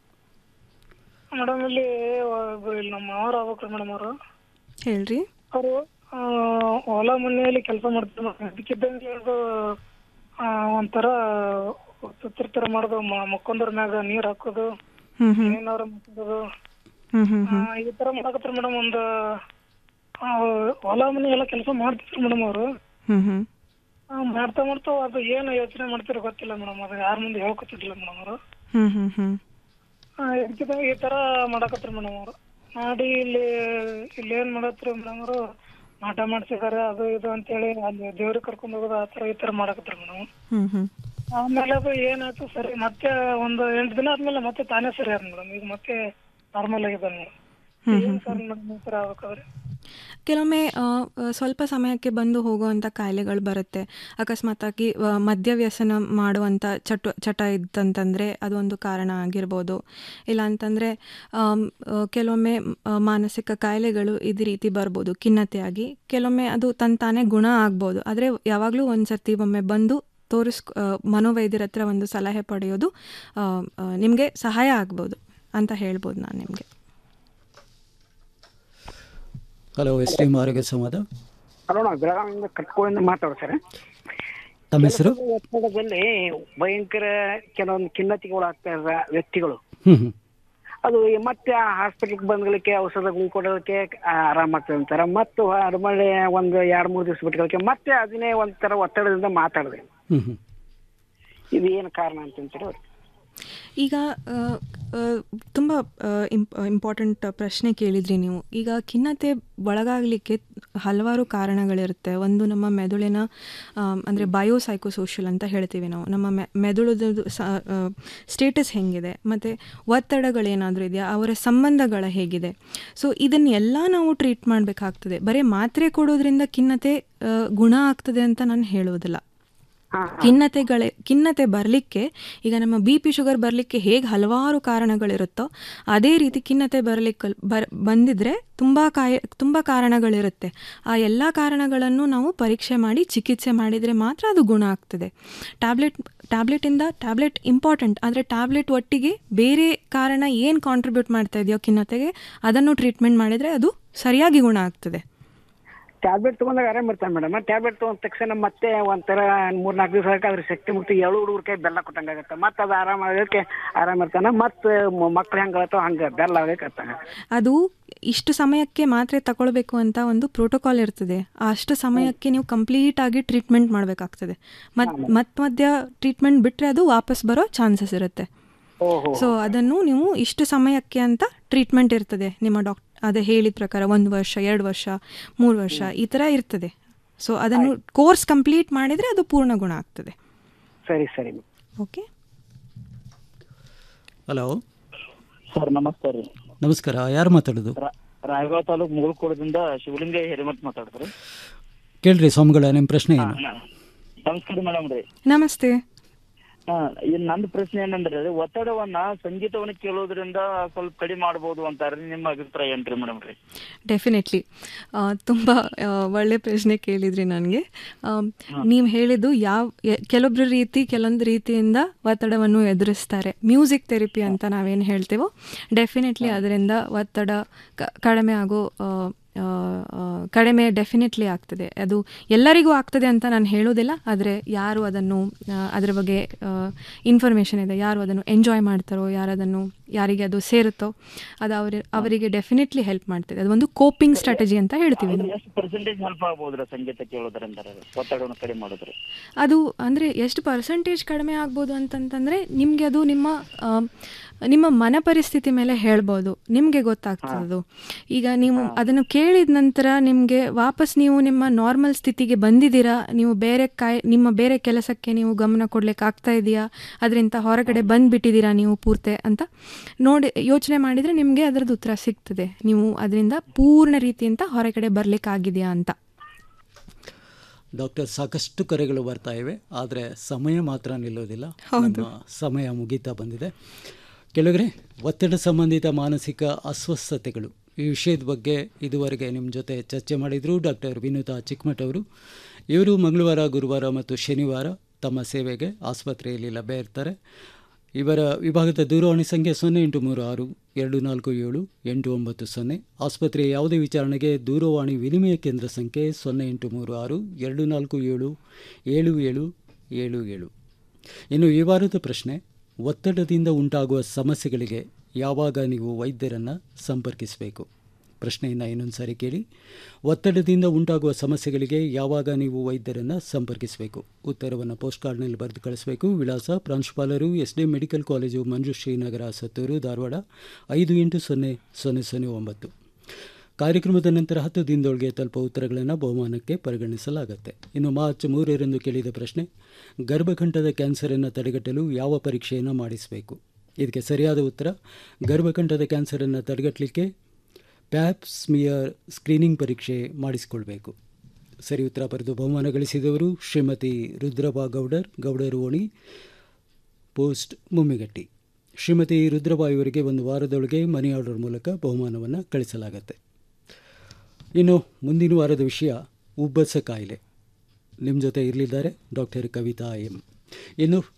ಮೇಡಮ್ ಇಲ್ಲಿ ಒಬ್ರು ಇಲ್ಲಿ ನಮ್ಮ ಮಾವರು ಆಗ್ಬೇಕ್ರಿ ಮೇಡಮ್ ಅವರು ಹೇಳ್ರಿ ಅವರು ಹೊಲ ಮನೆಯಲ್ಲಿ ಕೆಲಸ ಮಾಡ್ತಾರೆ ಅದಕ್ಕಿದ್ದಂಗೆ ಅದು ಆ, ಒಂಥರ ಸುತ್ತಿರ್ತಾರ ಮಾಡೋದು ಮ- ಮಕ್ಕೊಂದ್ರ ಮ್ಯಾಗ ನೀರ್ ಹಾಕೋದು ಹ್ಮ್ ಹ್ಮ್ ಏನಾರ ಮುಟ್ಟೋದು ಹ್ಮ್ ಹ್ಮ್ ಆ, ಈ ತರ ಮಾಡಕತ್ತಾರ ಮೇಡಮ್ ಒಂದು ಆ, ಹೊಲ ಮನೆ ಎಲ್ಲ ಕೆಲಸ ಮಾಡ್ತಿದ್ರು ಮೇಡಮ್ ಅವರು ಹ್ಮ್ ಹ್ಮ್ ಮಾಡ್ತಾ ಮಾಡ್ತಾ ಅದು ಏನು ಯೋಚನೆ ಮಾಡ್ತಿರೋ ಗೊತ್ತಿಲ್ಲ ಮೇಡಮ್ ಅದು ಯಾರ ಮುಂದೆ ಹೇಳ್ಕೊತಿದ್ದಿಲ್ಲ ಮೇಡಮ್ ಅವರು ಹ್ಮ್ ಹ್ಮ್ ಹ್ಮ್ ಇದಕ್ಕಿಂತ ಈ ತರ ಮಾಡಕತ್ತಾರ ಮೇಡಮ್ ಅವರು ಮಾಡಿ ಇಲ್ಲಿ ಇಲ್ಲಿ ಏನ್ ಮಾಡತ್ರಿ ಮೇಡಮ್ ಅವರು ನಾಟ ಮಾಡ್ಸಿದಾರೆ ಅದು ಇದು ಅಂತೇಳಿ ಅಲ್ಲಿ ದೇವ್ರಿಗೆ ಕರ್ಕೊಂಡ್ ಹೋಗೋದು ಆ ತರ ಈ ತರ ಮಾಡಕತ್ತಾರ ಮೇಡಮ್ ಹ್ಮ್ ಹ್ಮ್ ಆಮೇಲೆ ಅದು ಏನಾಯ್ತು ಸರಿ ಮತ್ತೆ ಒಂದು ಎಂಟು ದಿನ ಆದ್ಮೇಲೆ ಮತ್ತೆ ತಾನೇ ಸರಿ ಆದ್ ಮೇಡಮ್ ಈಗ ಮತ್ತೆ ನಾರ್ಮಲ್ ಆಗಿದ್ದಾನೆ ಹ್ಮ್ ಏನ್ ಹ್ಮ್ ಸರ್ ಮೇಡಮ್ ಈ ತರ ಆಗ್ಬೇಕಾದ್ರೆ ಕೆಲವೊಮ್ಮೆ ಆ, ಆ, ಸ್ವಲ್ಪ ಸಮಯಕ್ಕೆ ಬಂದು ಹೋಗುವಂಥ ಕಾಯಿಲೆಗಳು ಬರುತ್ತೆ ಅಕಸ್ಮಾತಾಗಿ ಆ, ಮದ್ಯವ್ಯಸನ ಮಾಡುವಂಥ ಚಟ ಚಟ ಇತ್ತಂತಂದರೆ ಅದೊಂದು ಕಾರಣ ಆಗಿರ್ಬೋದು ಇಲ್ಲ ಅಂತಂದರೆ ಕೆಲವೊಮ್ಮೆ ಆ, ಮಾನಸಿಕ ಕಾಯಿಲೆಗಳು ಇದೇ ರೀತಿ ಬರ್ಬೋದು ಖಿನ್ನತೆಯಾಗಿ ಕೆಲವೊಮ್ಮೆ ಅದು ತನ್ನ ತಾನೇ ಗುಣ ಆಗ್ಬೋದು ಆದರೆ ಯಾವಾಗಲೂ ಒಂದು ಸರ್ತಿ ಒಮ್ಮೆ ಬಂದು ತೋರಿಸ್ ಆ, ಮನೋವೈದ್ಯರ ಹತ್ರ ಒಂದು ಸಲಹೆ ಪಡೆಯೋದು ನಿಮಗೆ ಸಹಾಯ ಆಗ್ಬೋದು ಅಂತ ಹೇಳ್ಬೋದು ನಾನು ನಿಮಗೆ ಹಲೋ ಎಸ್ ಟಿ ಆರೋಗ್ಯ ಸಂವಾದ ಹಲೋ ನಾವು ಬೆಳಗಾವಿಯಿಂದ ಕಟ್ಕೋಯಿಂದ ಮಾತಾಡೋ ಸರ್ ತಮ್ಮ ಹೆಸರು ಒತ್ತಡದಲ್ಲಿ ಭಯಂಕರ ಕೆಲವೊಂದು ಖಿನ್ನತೆಗಳು ಆಗ್ತಾ ಇರೋ ವ್ಯಕ್ತಿಗಳು ಹ್ಮ್ ಹ್ಮ್ ಅದು ಮತ್ತೆ ಹಾಸ್ಪಿಟ್ಲಿಗೆ ಬಂದ್ಗಳಿಗೆ ಔಷಧಗಳು ಕೊಡೋದಕ್ಕೆ ಆರಾಮಾಗ್ತದೆ ಅಂತಾರೆ ಮತ್ತು ಅರಮಳೆ ಒಂದು ಎರಡು ಮೂರು ದಿವಸ ಬಿಟ್ಕೊಳ್ಳಕ್ಕೆ ಮತ್ತೆ ಅದನ್ನೇ ಒಂಥರ ಒತ್ತಡದಿಂದ ಮಾತಾಡಿದೆ ಹ್ಮ್ ಹ್ಮ್ ಇದು ಏನು ಕಾರಣ ಅಂತಂತೀರಿ ಅವ್ರು ಈಗ ತುಂಬ ಇಂಪಾರ್ಟೆಂಟ್ ಪ್ರಶ್ನೆ ಕೇಳಿದ್ರಿ ನೀವು ಈಗ ಖಿನ್ನತೆ ಒಳಗಾಗಲಿಕ್ಕೆ ಹಲವಾರು ಕಾರಣಗಳಿರುತ್ತೆ ಒಂದು ನಮ್ಮ ಮೆದುಳಿನ ಅಂದರೆ ಬಯೋಸೈಕೋಸೋಷಿಯಲ್ ಅಂತ ಹೇಳ್ತೀವಿ ನಾವು ನಮ್ಮ ಮೆ ಮೆದುಳದ ಸ್ಟೇಟಸ್ ಹೆಂಗಿದೆ ಮತ್ತು ಒತ್ತಡಗಳೇನಾದರೂ ಇದೆಯಾ ಅವರ ಸಂಬಂಧಗಳ ಹೇಗಿದೆ ಸೊ ಇದನ್ನೆಲ್ಲ ನಾವು ಟ್ರೀಟ್ ಮಾಡಬೇಕಾಗ್ತದೆ ಬರೀ ಮಾತ್ರೆ ಕೊಡೋದ್ರಿಂದ ಖಿನ್ನತೆ ಆ, ಗುಣ ಆಗ್ತದೆ ಅಂತ ನಾನು ಹೇಳೋದಿಲ್ಲ ಖಿನ್ನತೆಗಳೇ ಖಿನ್ನತೆ ಬರಲಿಕ್ಕೆ ಈಗ ನಮ್ಮ ಬಿ ಪಿ ಶುಗರ್ ಬರಲಿಕ್ಕೆ ಹೇಗೆ ಹಲವಾರು ಕಾರಣಗಳಿರುತ್ತೋ ಅದೇ ರೀತಿ ಖಿನ್ನತೆ ಬರಲಿಕ್ಕೆ ಬರ್ ಬಂದಿದ್ರೆ ತುಂಬ ಕಾಯ ತುಂಬ ಕಾರಣಗಳಿರುತ್ತೆ ಆ ಎಲ್ಲ ಕಾರಣಗಳನ್ನು ನಾವು ಪರೀಕ್ಷೆ ಮಾಡಿ ಚಿಕಿತ್ಸೆ ಮಾಡಿದರೆ ಮಾತ್ರ ಅದು ಗುಣ ಆಗ್ತದೆ ಟ್ಯಾಬ್ಲೆಟ್ ಟ್ಯಾಬ್ಲೆಟಿಂದ ಟ್ಯಾಬ್ಲೆಟ್ ಇಂಪಾರ್ಟೆಂಟ್ ಆದರೆ ಟ್ಯಾಬ್ಲೆಟ್ ಒಟ್ಟಿಗೆ ಬೇರೆ ಕಾರಣ ಏನು ಕಾಂಟ್ರಿಬ್ಯೂಟ್ ಮಾಡ್ತಾ ಇದೆಯೋ ಖಿನ್ನತೆಗೆ ಅದನ್ನು ಟ್ರೀಟ್ಮೆಂಟ್ ಮಾಡಿದರೆ ಅದು ಸರಿಯಾಗಿ ಗುಣ ಆಗ್ತದೆ ಟ್ಯಾಬ್ಲೆಟ್ ತಗೊಂಡಾಗ ಆರಾಮ್ ಇರ್ತಾನೆ ಮೇಡಮ್ ಟ್ಯಾಬ್ಲೆಟ್ ತಗೊಂಡ ತಕ್ಷಣ ಮತ್ತೆ ಒಂಥರ ಮೂರ್ ನಾಲ್ಕು ದಿವಸ ಅದ್ರ ಶಕ್ತಿ ಮುಕ್ತಿ ಏಳು ಹುಡುಗರ ಕೈ ಬೆಲ್ಲ ಕೊಟ್ಟಂಗಾಗತ್ತೆ ಮತ್ತೆ ಅದು ಆರಾಮ ಆಗೋಕ್ಕೆ ಆರಾಮ್ ಇರ್ತಾನೆ ಮತ್ತೆ ಮಕ್ಳು ಹೆಂಗ್ ಆಗತ್ತೋ ಹಂಗೆ ಬೆಲ್ಲ ಆಗಕ್ಕೆ ಅದು ಇಷ್ಟು ಸಮಯಕ್ಕೆ ಮಾತ್ರೆ ತಗೊಳ್ಬೇಕು ಅಂತ ಒಂದು ಪ್ರೋಟೋಕಾಲ್ ಇರ್ತದೆ ಆ ಅಷ್ಟು ಸಮಯಕ್ಕೆ ನೀವು ಕಂಪ್ಲೀಟ್ ಆಗಿ ಟ್ರೀಟ್ಮೆಂಟ್ ಮಾಡಬೇಕಾಗ್ತದೆ ಮತ್ ಮತ್ ಮಧ್ಯ ಟ್ರೀಟ್ಮೆಂಟ್ ಬಿಟ್ಟರೆ ಅದು ವಾಪಸ್ ಬರೋ ಚಾನ್ಸಸ್ ಇರುತ್ತೆ ಸೊ ಅದನ್ನು ನೀವು ಇಷ್ಟು ಸಮಯಕ್ಕೆ ಅಂತ ಟ್ರೀಟ್ಮೆಂಟ್ ಇರ್ತದೆ ನಿಮ್ಮ ಡಾಕ್ಟ್ ಅದೇ ಹೇಳಿದ ಪ್ರಕಾರ ಒಂದು ವರ್ಷ ಎರಡು ವರ್ಷ ಮೂರು ವರ್ಷ ಈ ಥರ ಇರ್ತದೆ ಸೊ ಅದನ್ನು ಕೋರ್ಸ್ ಕಂಪ್ಲೀಟ್ ಮಾಡಿದರೆ ಅದು ಪೂರ್ಣ ಗುಣ ಆಗ್ತದೆ ಸರಿ ಸರಿ ಓಕೆ ಹಲೋ ಸರ್ ನಮಸ್ತೆ ರೀ ನಮಸ್ಕಾರ ಯಾರು ಮಾತಾಡೋದು ರಾಯಗಾಂವ್ ತಾಲೂಕು ಮುಗುಳ್ಕೋಡದಿಂದ ಶಿವಲಿಂಗ ಹಿರೇಮಠ್ ಮಾತಾಡ್ತಾರೆ ಕೇಳ್ರಿ ಸ್ವಾಮಿಗಳ ನಿಮ್ಮ ಪ್ರಶ್ನೆ ಏನು ನಮಸ್ಕಾರ ಮೇಡಮ್ ರೀ ನಮಸ್ತೆ ಹಾ ಇನ್ ನಂದು ಪ್ರಶ್ನೆ ಏನಂದ್ರೆ ರೀ, ಒತ್ತಡವನ್ನ ಸಂಗೀತವನ್ನ ಕೇಳೋದ್ರಿಂದ ಸ್ವಲ್ಪ ಕಡಿಮೆ ಮಾಡ್ಬೋದು ಅಂತಾರೆ ನಿಮ್ಮ ಅಭಿಪ್ರಾಯ ಏನ್ರಿ ಮೇಡಮ್ ರೀ ಡೆಫಿನೆಟ್ಲಿ ತುಂಬ ಒಳ್ಳೆ ಪ್ರಶ್ನೆ ಕೇಳಿದ್ರಿ ನನಗೆ ನೀವು ಹೇಳಿದ್ದು ಯಾವ ಎ- ಕೆಲವೊಬ್ರ ರೀತಿ ಕೆಲವೊಂದು ರೀತಿಯಿಂದ ಒತ್ತಡವನ್ನು ಎದುರಿಸ್ತಾರೆ ಮ್ಯೂಸಿಕ್ ಥೆರಪಿ ಅಂತ ನಾವೇನು ಹೇಳ್ತೇವೋ ಡೆಫಿನೆಟ್ಲಿ ಅದರಿಂದ ಒತ್ತಡ ಕ- ಕಡಿಮೆ ಆಗೋ ಆ, ಆ, ಆ, ಕಡಿಮೆ ಡೆಫಿನೆಟ್ಲಿ ಆಗ್ತದೆ ಅದು ಎಲ್ಲರಿಗೂ ಆಗ್ತದೆ ಅಂತ ನಾನು ಹೇಳೋದಿಲ್ಲ ಆದರೆ ಯಾರು ಅದನ್ನು ಆ, ಅದರ ಬಗ್ಗೆ ಇನ್ಫಾರ್ಮೇಷನ್ ಇದೆ ಯಾರು ಅದನ್ನು ಎಂಜಾಯ್ ಮಾಡ್ತಾರೋ ಯಾರು ಅದನ್ನು ಯಾರಿಗೆ ಅದು ಸೇರುತ್ತೋ ಅದು ಅವರ ಅವರಿಗೆ ಡೆಫಿನೆಟ್ಲಿ ಹೆಲ್ಪ್ ಮಾಡ್ತದೆ ಅದು ಒಂದು ಕೋಪಿಂಗ್ ಸ್ಟ್ರಾಟಜಿ ಅಂತ ಹೇಳ್ತೀವಿ ನಾವು ಎಷ್ಟು ಪರ್ಸೆಂಟೇಜ್ ಹೆಲ್ಪ್ ಆಗ್ಬೋದ್ರಿ ಸಂಗೀತ ಕೇಳೋದ್ರಿಂದ ರೀ? ಒತ್ತಡವನ್ನು ಕಡಿಮೆ ಮಾಡಿದ್ರೆ ಅದು ಅಂದರೆ ಎಷ್ಟು ಪರ್ಸೆಂಟೇಜ್ ಕಡಿಮೆ ಆಗ್ಬೋದು ಅಂತಂತಂದರೆ ನಿಮಗೆ ಅದು ನಿಮ್ಮ ಆ, ನಿಮ್ಮ ಮನ ಪರಿಸ್ಥಿತಿ ಮೇಲೆ ಹೇಳ್ಬೋದು ನಿಮಗೆ ಗೊತ್ತಾಗ್ತದೆ ಅದು ಈಗ ನೀವು ಅದನ್ನು ಕೇಳಿದ ನಂತರ ನಿಮಗೆ ವಾಪಸ್ ನೀವು ನಿಮ್ಮ ನಾರ್ಮಲ್ ಸ್ಥಿತಿಗೆ ಬಂದಿದ್ದೀರಾ ನೀವು ಬೇರೆ ಕಾಯ್ ನಿಮ್ಮ ಬೇರೆ ಕೆಲಸಕ್ಕೆ ನೀವು ಗಮನ ಕೊಡ್ಲಿಕ್ಕೆ ಆಗ್ತಾ ಇದೆಯಾ ಅದರಿಂದ ಹೊರಗಡೆ ಬಂದುಬಿಟ್ಟಿದ್ದೀರಾ ನೀವು ಪೂರ್ತಿ ಅಂತ ನೋಡಿ ಯೋಚನೆ ಮಾಡಿದರೆ ನಿಮಗೆ ಅದರದ್ದು ಉತ್ತರ ಸಿಗ್ತದೆ ನೀವು ಅದರಿಂದ ಪೂರ್ಣ ರೀತಿಯಿಂದ ಹೊರಗಡೆ ಬರಲಿಕ್ಕಾಗಿದೆಯಾ ಅಂತ ಡಾಕ್ಟರ್ ಸಾಕಷ್ಟು ಕರೆಗಳು ಬರ್ತಾ ಇವೆ ಆದರೆ ಸಮಯ ಮಾತ್ರ ನಿಲ್ಲೋದಿಲ್ಲ ಹೌದು. ನಮ್ಮ ಸಮಯ ಮುಗೀತಾ ಬಂದಿದೆ ಕೆಳಗರೆ ಒತ್ತಡ ಸಂಬಂಧಿತ ಮಾನಸಿಕ ಅಸ್ವಸ್ಥತೆಗಳು ಈ ವಿಷಯದ ಬಗ್ಗೆ ಇದುವರೆಗೆ ನಿಮ್ಮ ಜೊತೆ ಚರ್ಚೆ ಮಾಡಿದರು ಡಾಕ್ಟರ್ ವಿನೂತಾ ಚಿಕ್ಕಮಠ್ ಅವರು ಇವರು ಮಂಗಳವಾರ ಗುರುವಾರ ಮತ್ತು ಶನಿವಾರ ತಮ್ಮ ಸೇವೆಗೆ ಆಸ್ಪತ್ರೆಯಲ್ಲಿ ಲಭ್ಯ ಇರ್ತಾರೆ ಇವರ ವಿಭಾಗದ ದೂರವಾಣಿ ಸಂಖ್ಯೆ ಸೊನ್ನೆ ಎಂಟು ಮೂರು ಆರು ಎರಡು ನಾಲ್ಕು ಏಳು ಎಂಟು ಒಂಬತ್ತು ಸೊನ್ನೆ ಆಸ್ಪತ್ರೆಯ ಯಾವುದೇ ವಿಚಾರಣೆಗೆ ದೂರವಾಣಿ ವಿನಿಮಯ ಕೇಂದ್ರ ಸಂಖ್ಯೆ ಸೊನ್ನೆ ಎಂಟು ಮೂರು ಆರು ಎರಡು ನಾಲ್ಕು ಏಳು ಏಳು ಏಳು ಏಳು ಏಳು ಇನ್ನು ಈ ವಾರದ ಪ್ರಶ್ನೆ ಒತ್ತಡದಿಂದ ಉಂಟಾಗುವ ಸಮಸ್ಯೆಗಳಿಗೆ ಯಾವಾಗ ನೀವು ವೈದ್ಯರನ್ನು ಸಂಪರ್ಕಿಸಬೇಕು ಪ್ರಶ್ನೆಯನ್ನು ಇನ್ನೊಂದು ಸಾರಿ ಕೇಳಿ ಒತ್ತಡದಿಂದ ಉಂಟಾಗುವ ಸಮಸ್ಯೆಗಳಿಗೆ ಯಾವಾಗ ನೀವು ವೈದ್ಯರನ್ನು ಸಂಪರ್ಕಿಸಬೇಕು ಉತ್ತರವನ್ನು ಪೋಸ್ಟ್ ಕಾರ್ಡ್ನಲ್ಲಿ ಬರೆದು ಕಳಿಸಬೇಕು ವಿಳಾಸ ಪ್ರಾಂಶುಪಾಲರು S D medical college Manjushree Nagar Sattur Dharwad ಐದು ಎಂಟು ಸೊನ್ನೆ ಸೊನ್ನೆ ಸೊನ್ನೆ ಒಂಬತ್ತು ಕಾರ್ಯಕ್ರಮದ ನಂತರ ಹತ್ತು ದಿನದೊಳಗೆ ತಲುಪುವ ಉತ್ತರಗಳನ್ನು ಬಹುಮಾನಕ್ಕೆ ಪರಿಗಣಿಸಲಾಗುತ್ತೆ ಇನ್ನು ಮಾರ್ಚ್ ಮೂರರಂದು ಕೇಳಿದ ಪ್ರಶ್ನೆ ಗರ್ಭಕಂಠದ ಕ್ಯಾನ್ಸರನ್ನು ತಡೆಗಟ್ಟಲು ಯಾವ ಪರೀಕ್ಷೆಯನ್ನು ಮಾಡಿಸಬೇಕು ಇದಕ್ಕೆ ಸರಿಯಾದ ಉತ್ತರ ಗರ್ಭಕಂಠದ ಕ್ಯಾನ್ಸರನ್ನು ತಡೆಗಟ್ಟಲಿಕ್ಕೆ ಪ್ಯಾಪ್ ಸ್ಮಿಯರ್ ಸ್ಕ್ರೀನಿಂಗ್ ಪರೀಕ್ಷೆ ಮಾಡಿಸಿಕೊಳ್ಬೇಕು ಸರಿ ಉತ್ತರ ಬರೆದು ಬಹುಮಾನ ಗಳಿಸಿದವರು ಶ್ರೀಮತಿ ರುದ್ರಬಾ ಗೌಡರ್ ಗೌಡರ್ ಓಣಿ ಪೋಸ್ಟ್ ಮುಮ್ಮಿಗಟ್ಟಿ ಶ್ರೀಮತಿ ರುದ್ರಬಾ ಇವರಿಗೆ ಒಂದು ವಾರದೊಳಗೆ ಮನಿ ಆರ್ಡರ್ ಮೂಲಕ ಬಹುಮಾನವನ್ನು ಕಳಿಸಲಾಗತ್ತೆ ಇನ್ನು ಮುಂದಿನ ವಾರದ ವಿಷಯ ಉಬ್ಬಸ ಕಾಯಿಲೆ ನಿಮ್ಮ ಜೊತೆ ಇರಲಿದ್ದಾರೆ ಡಾಕ್ಟರ್ ಕವಿತಾ ಎಂ ಇನ್ನು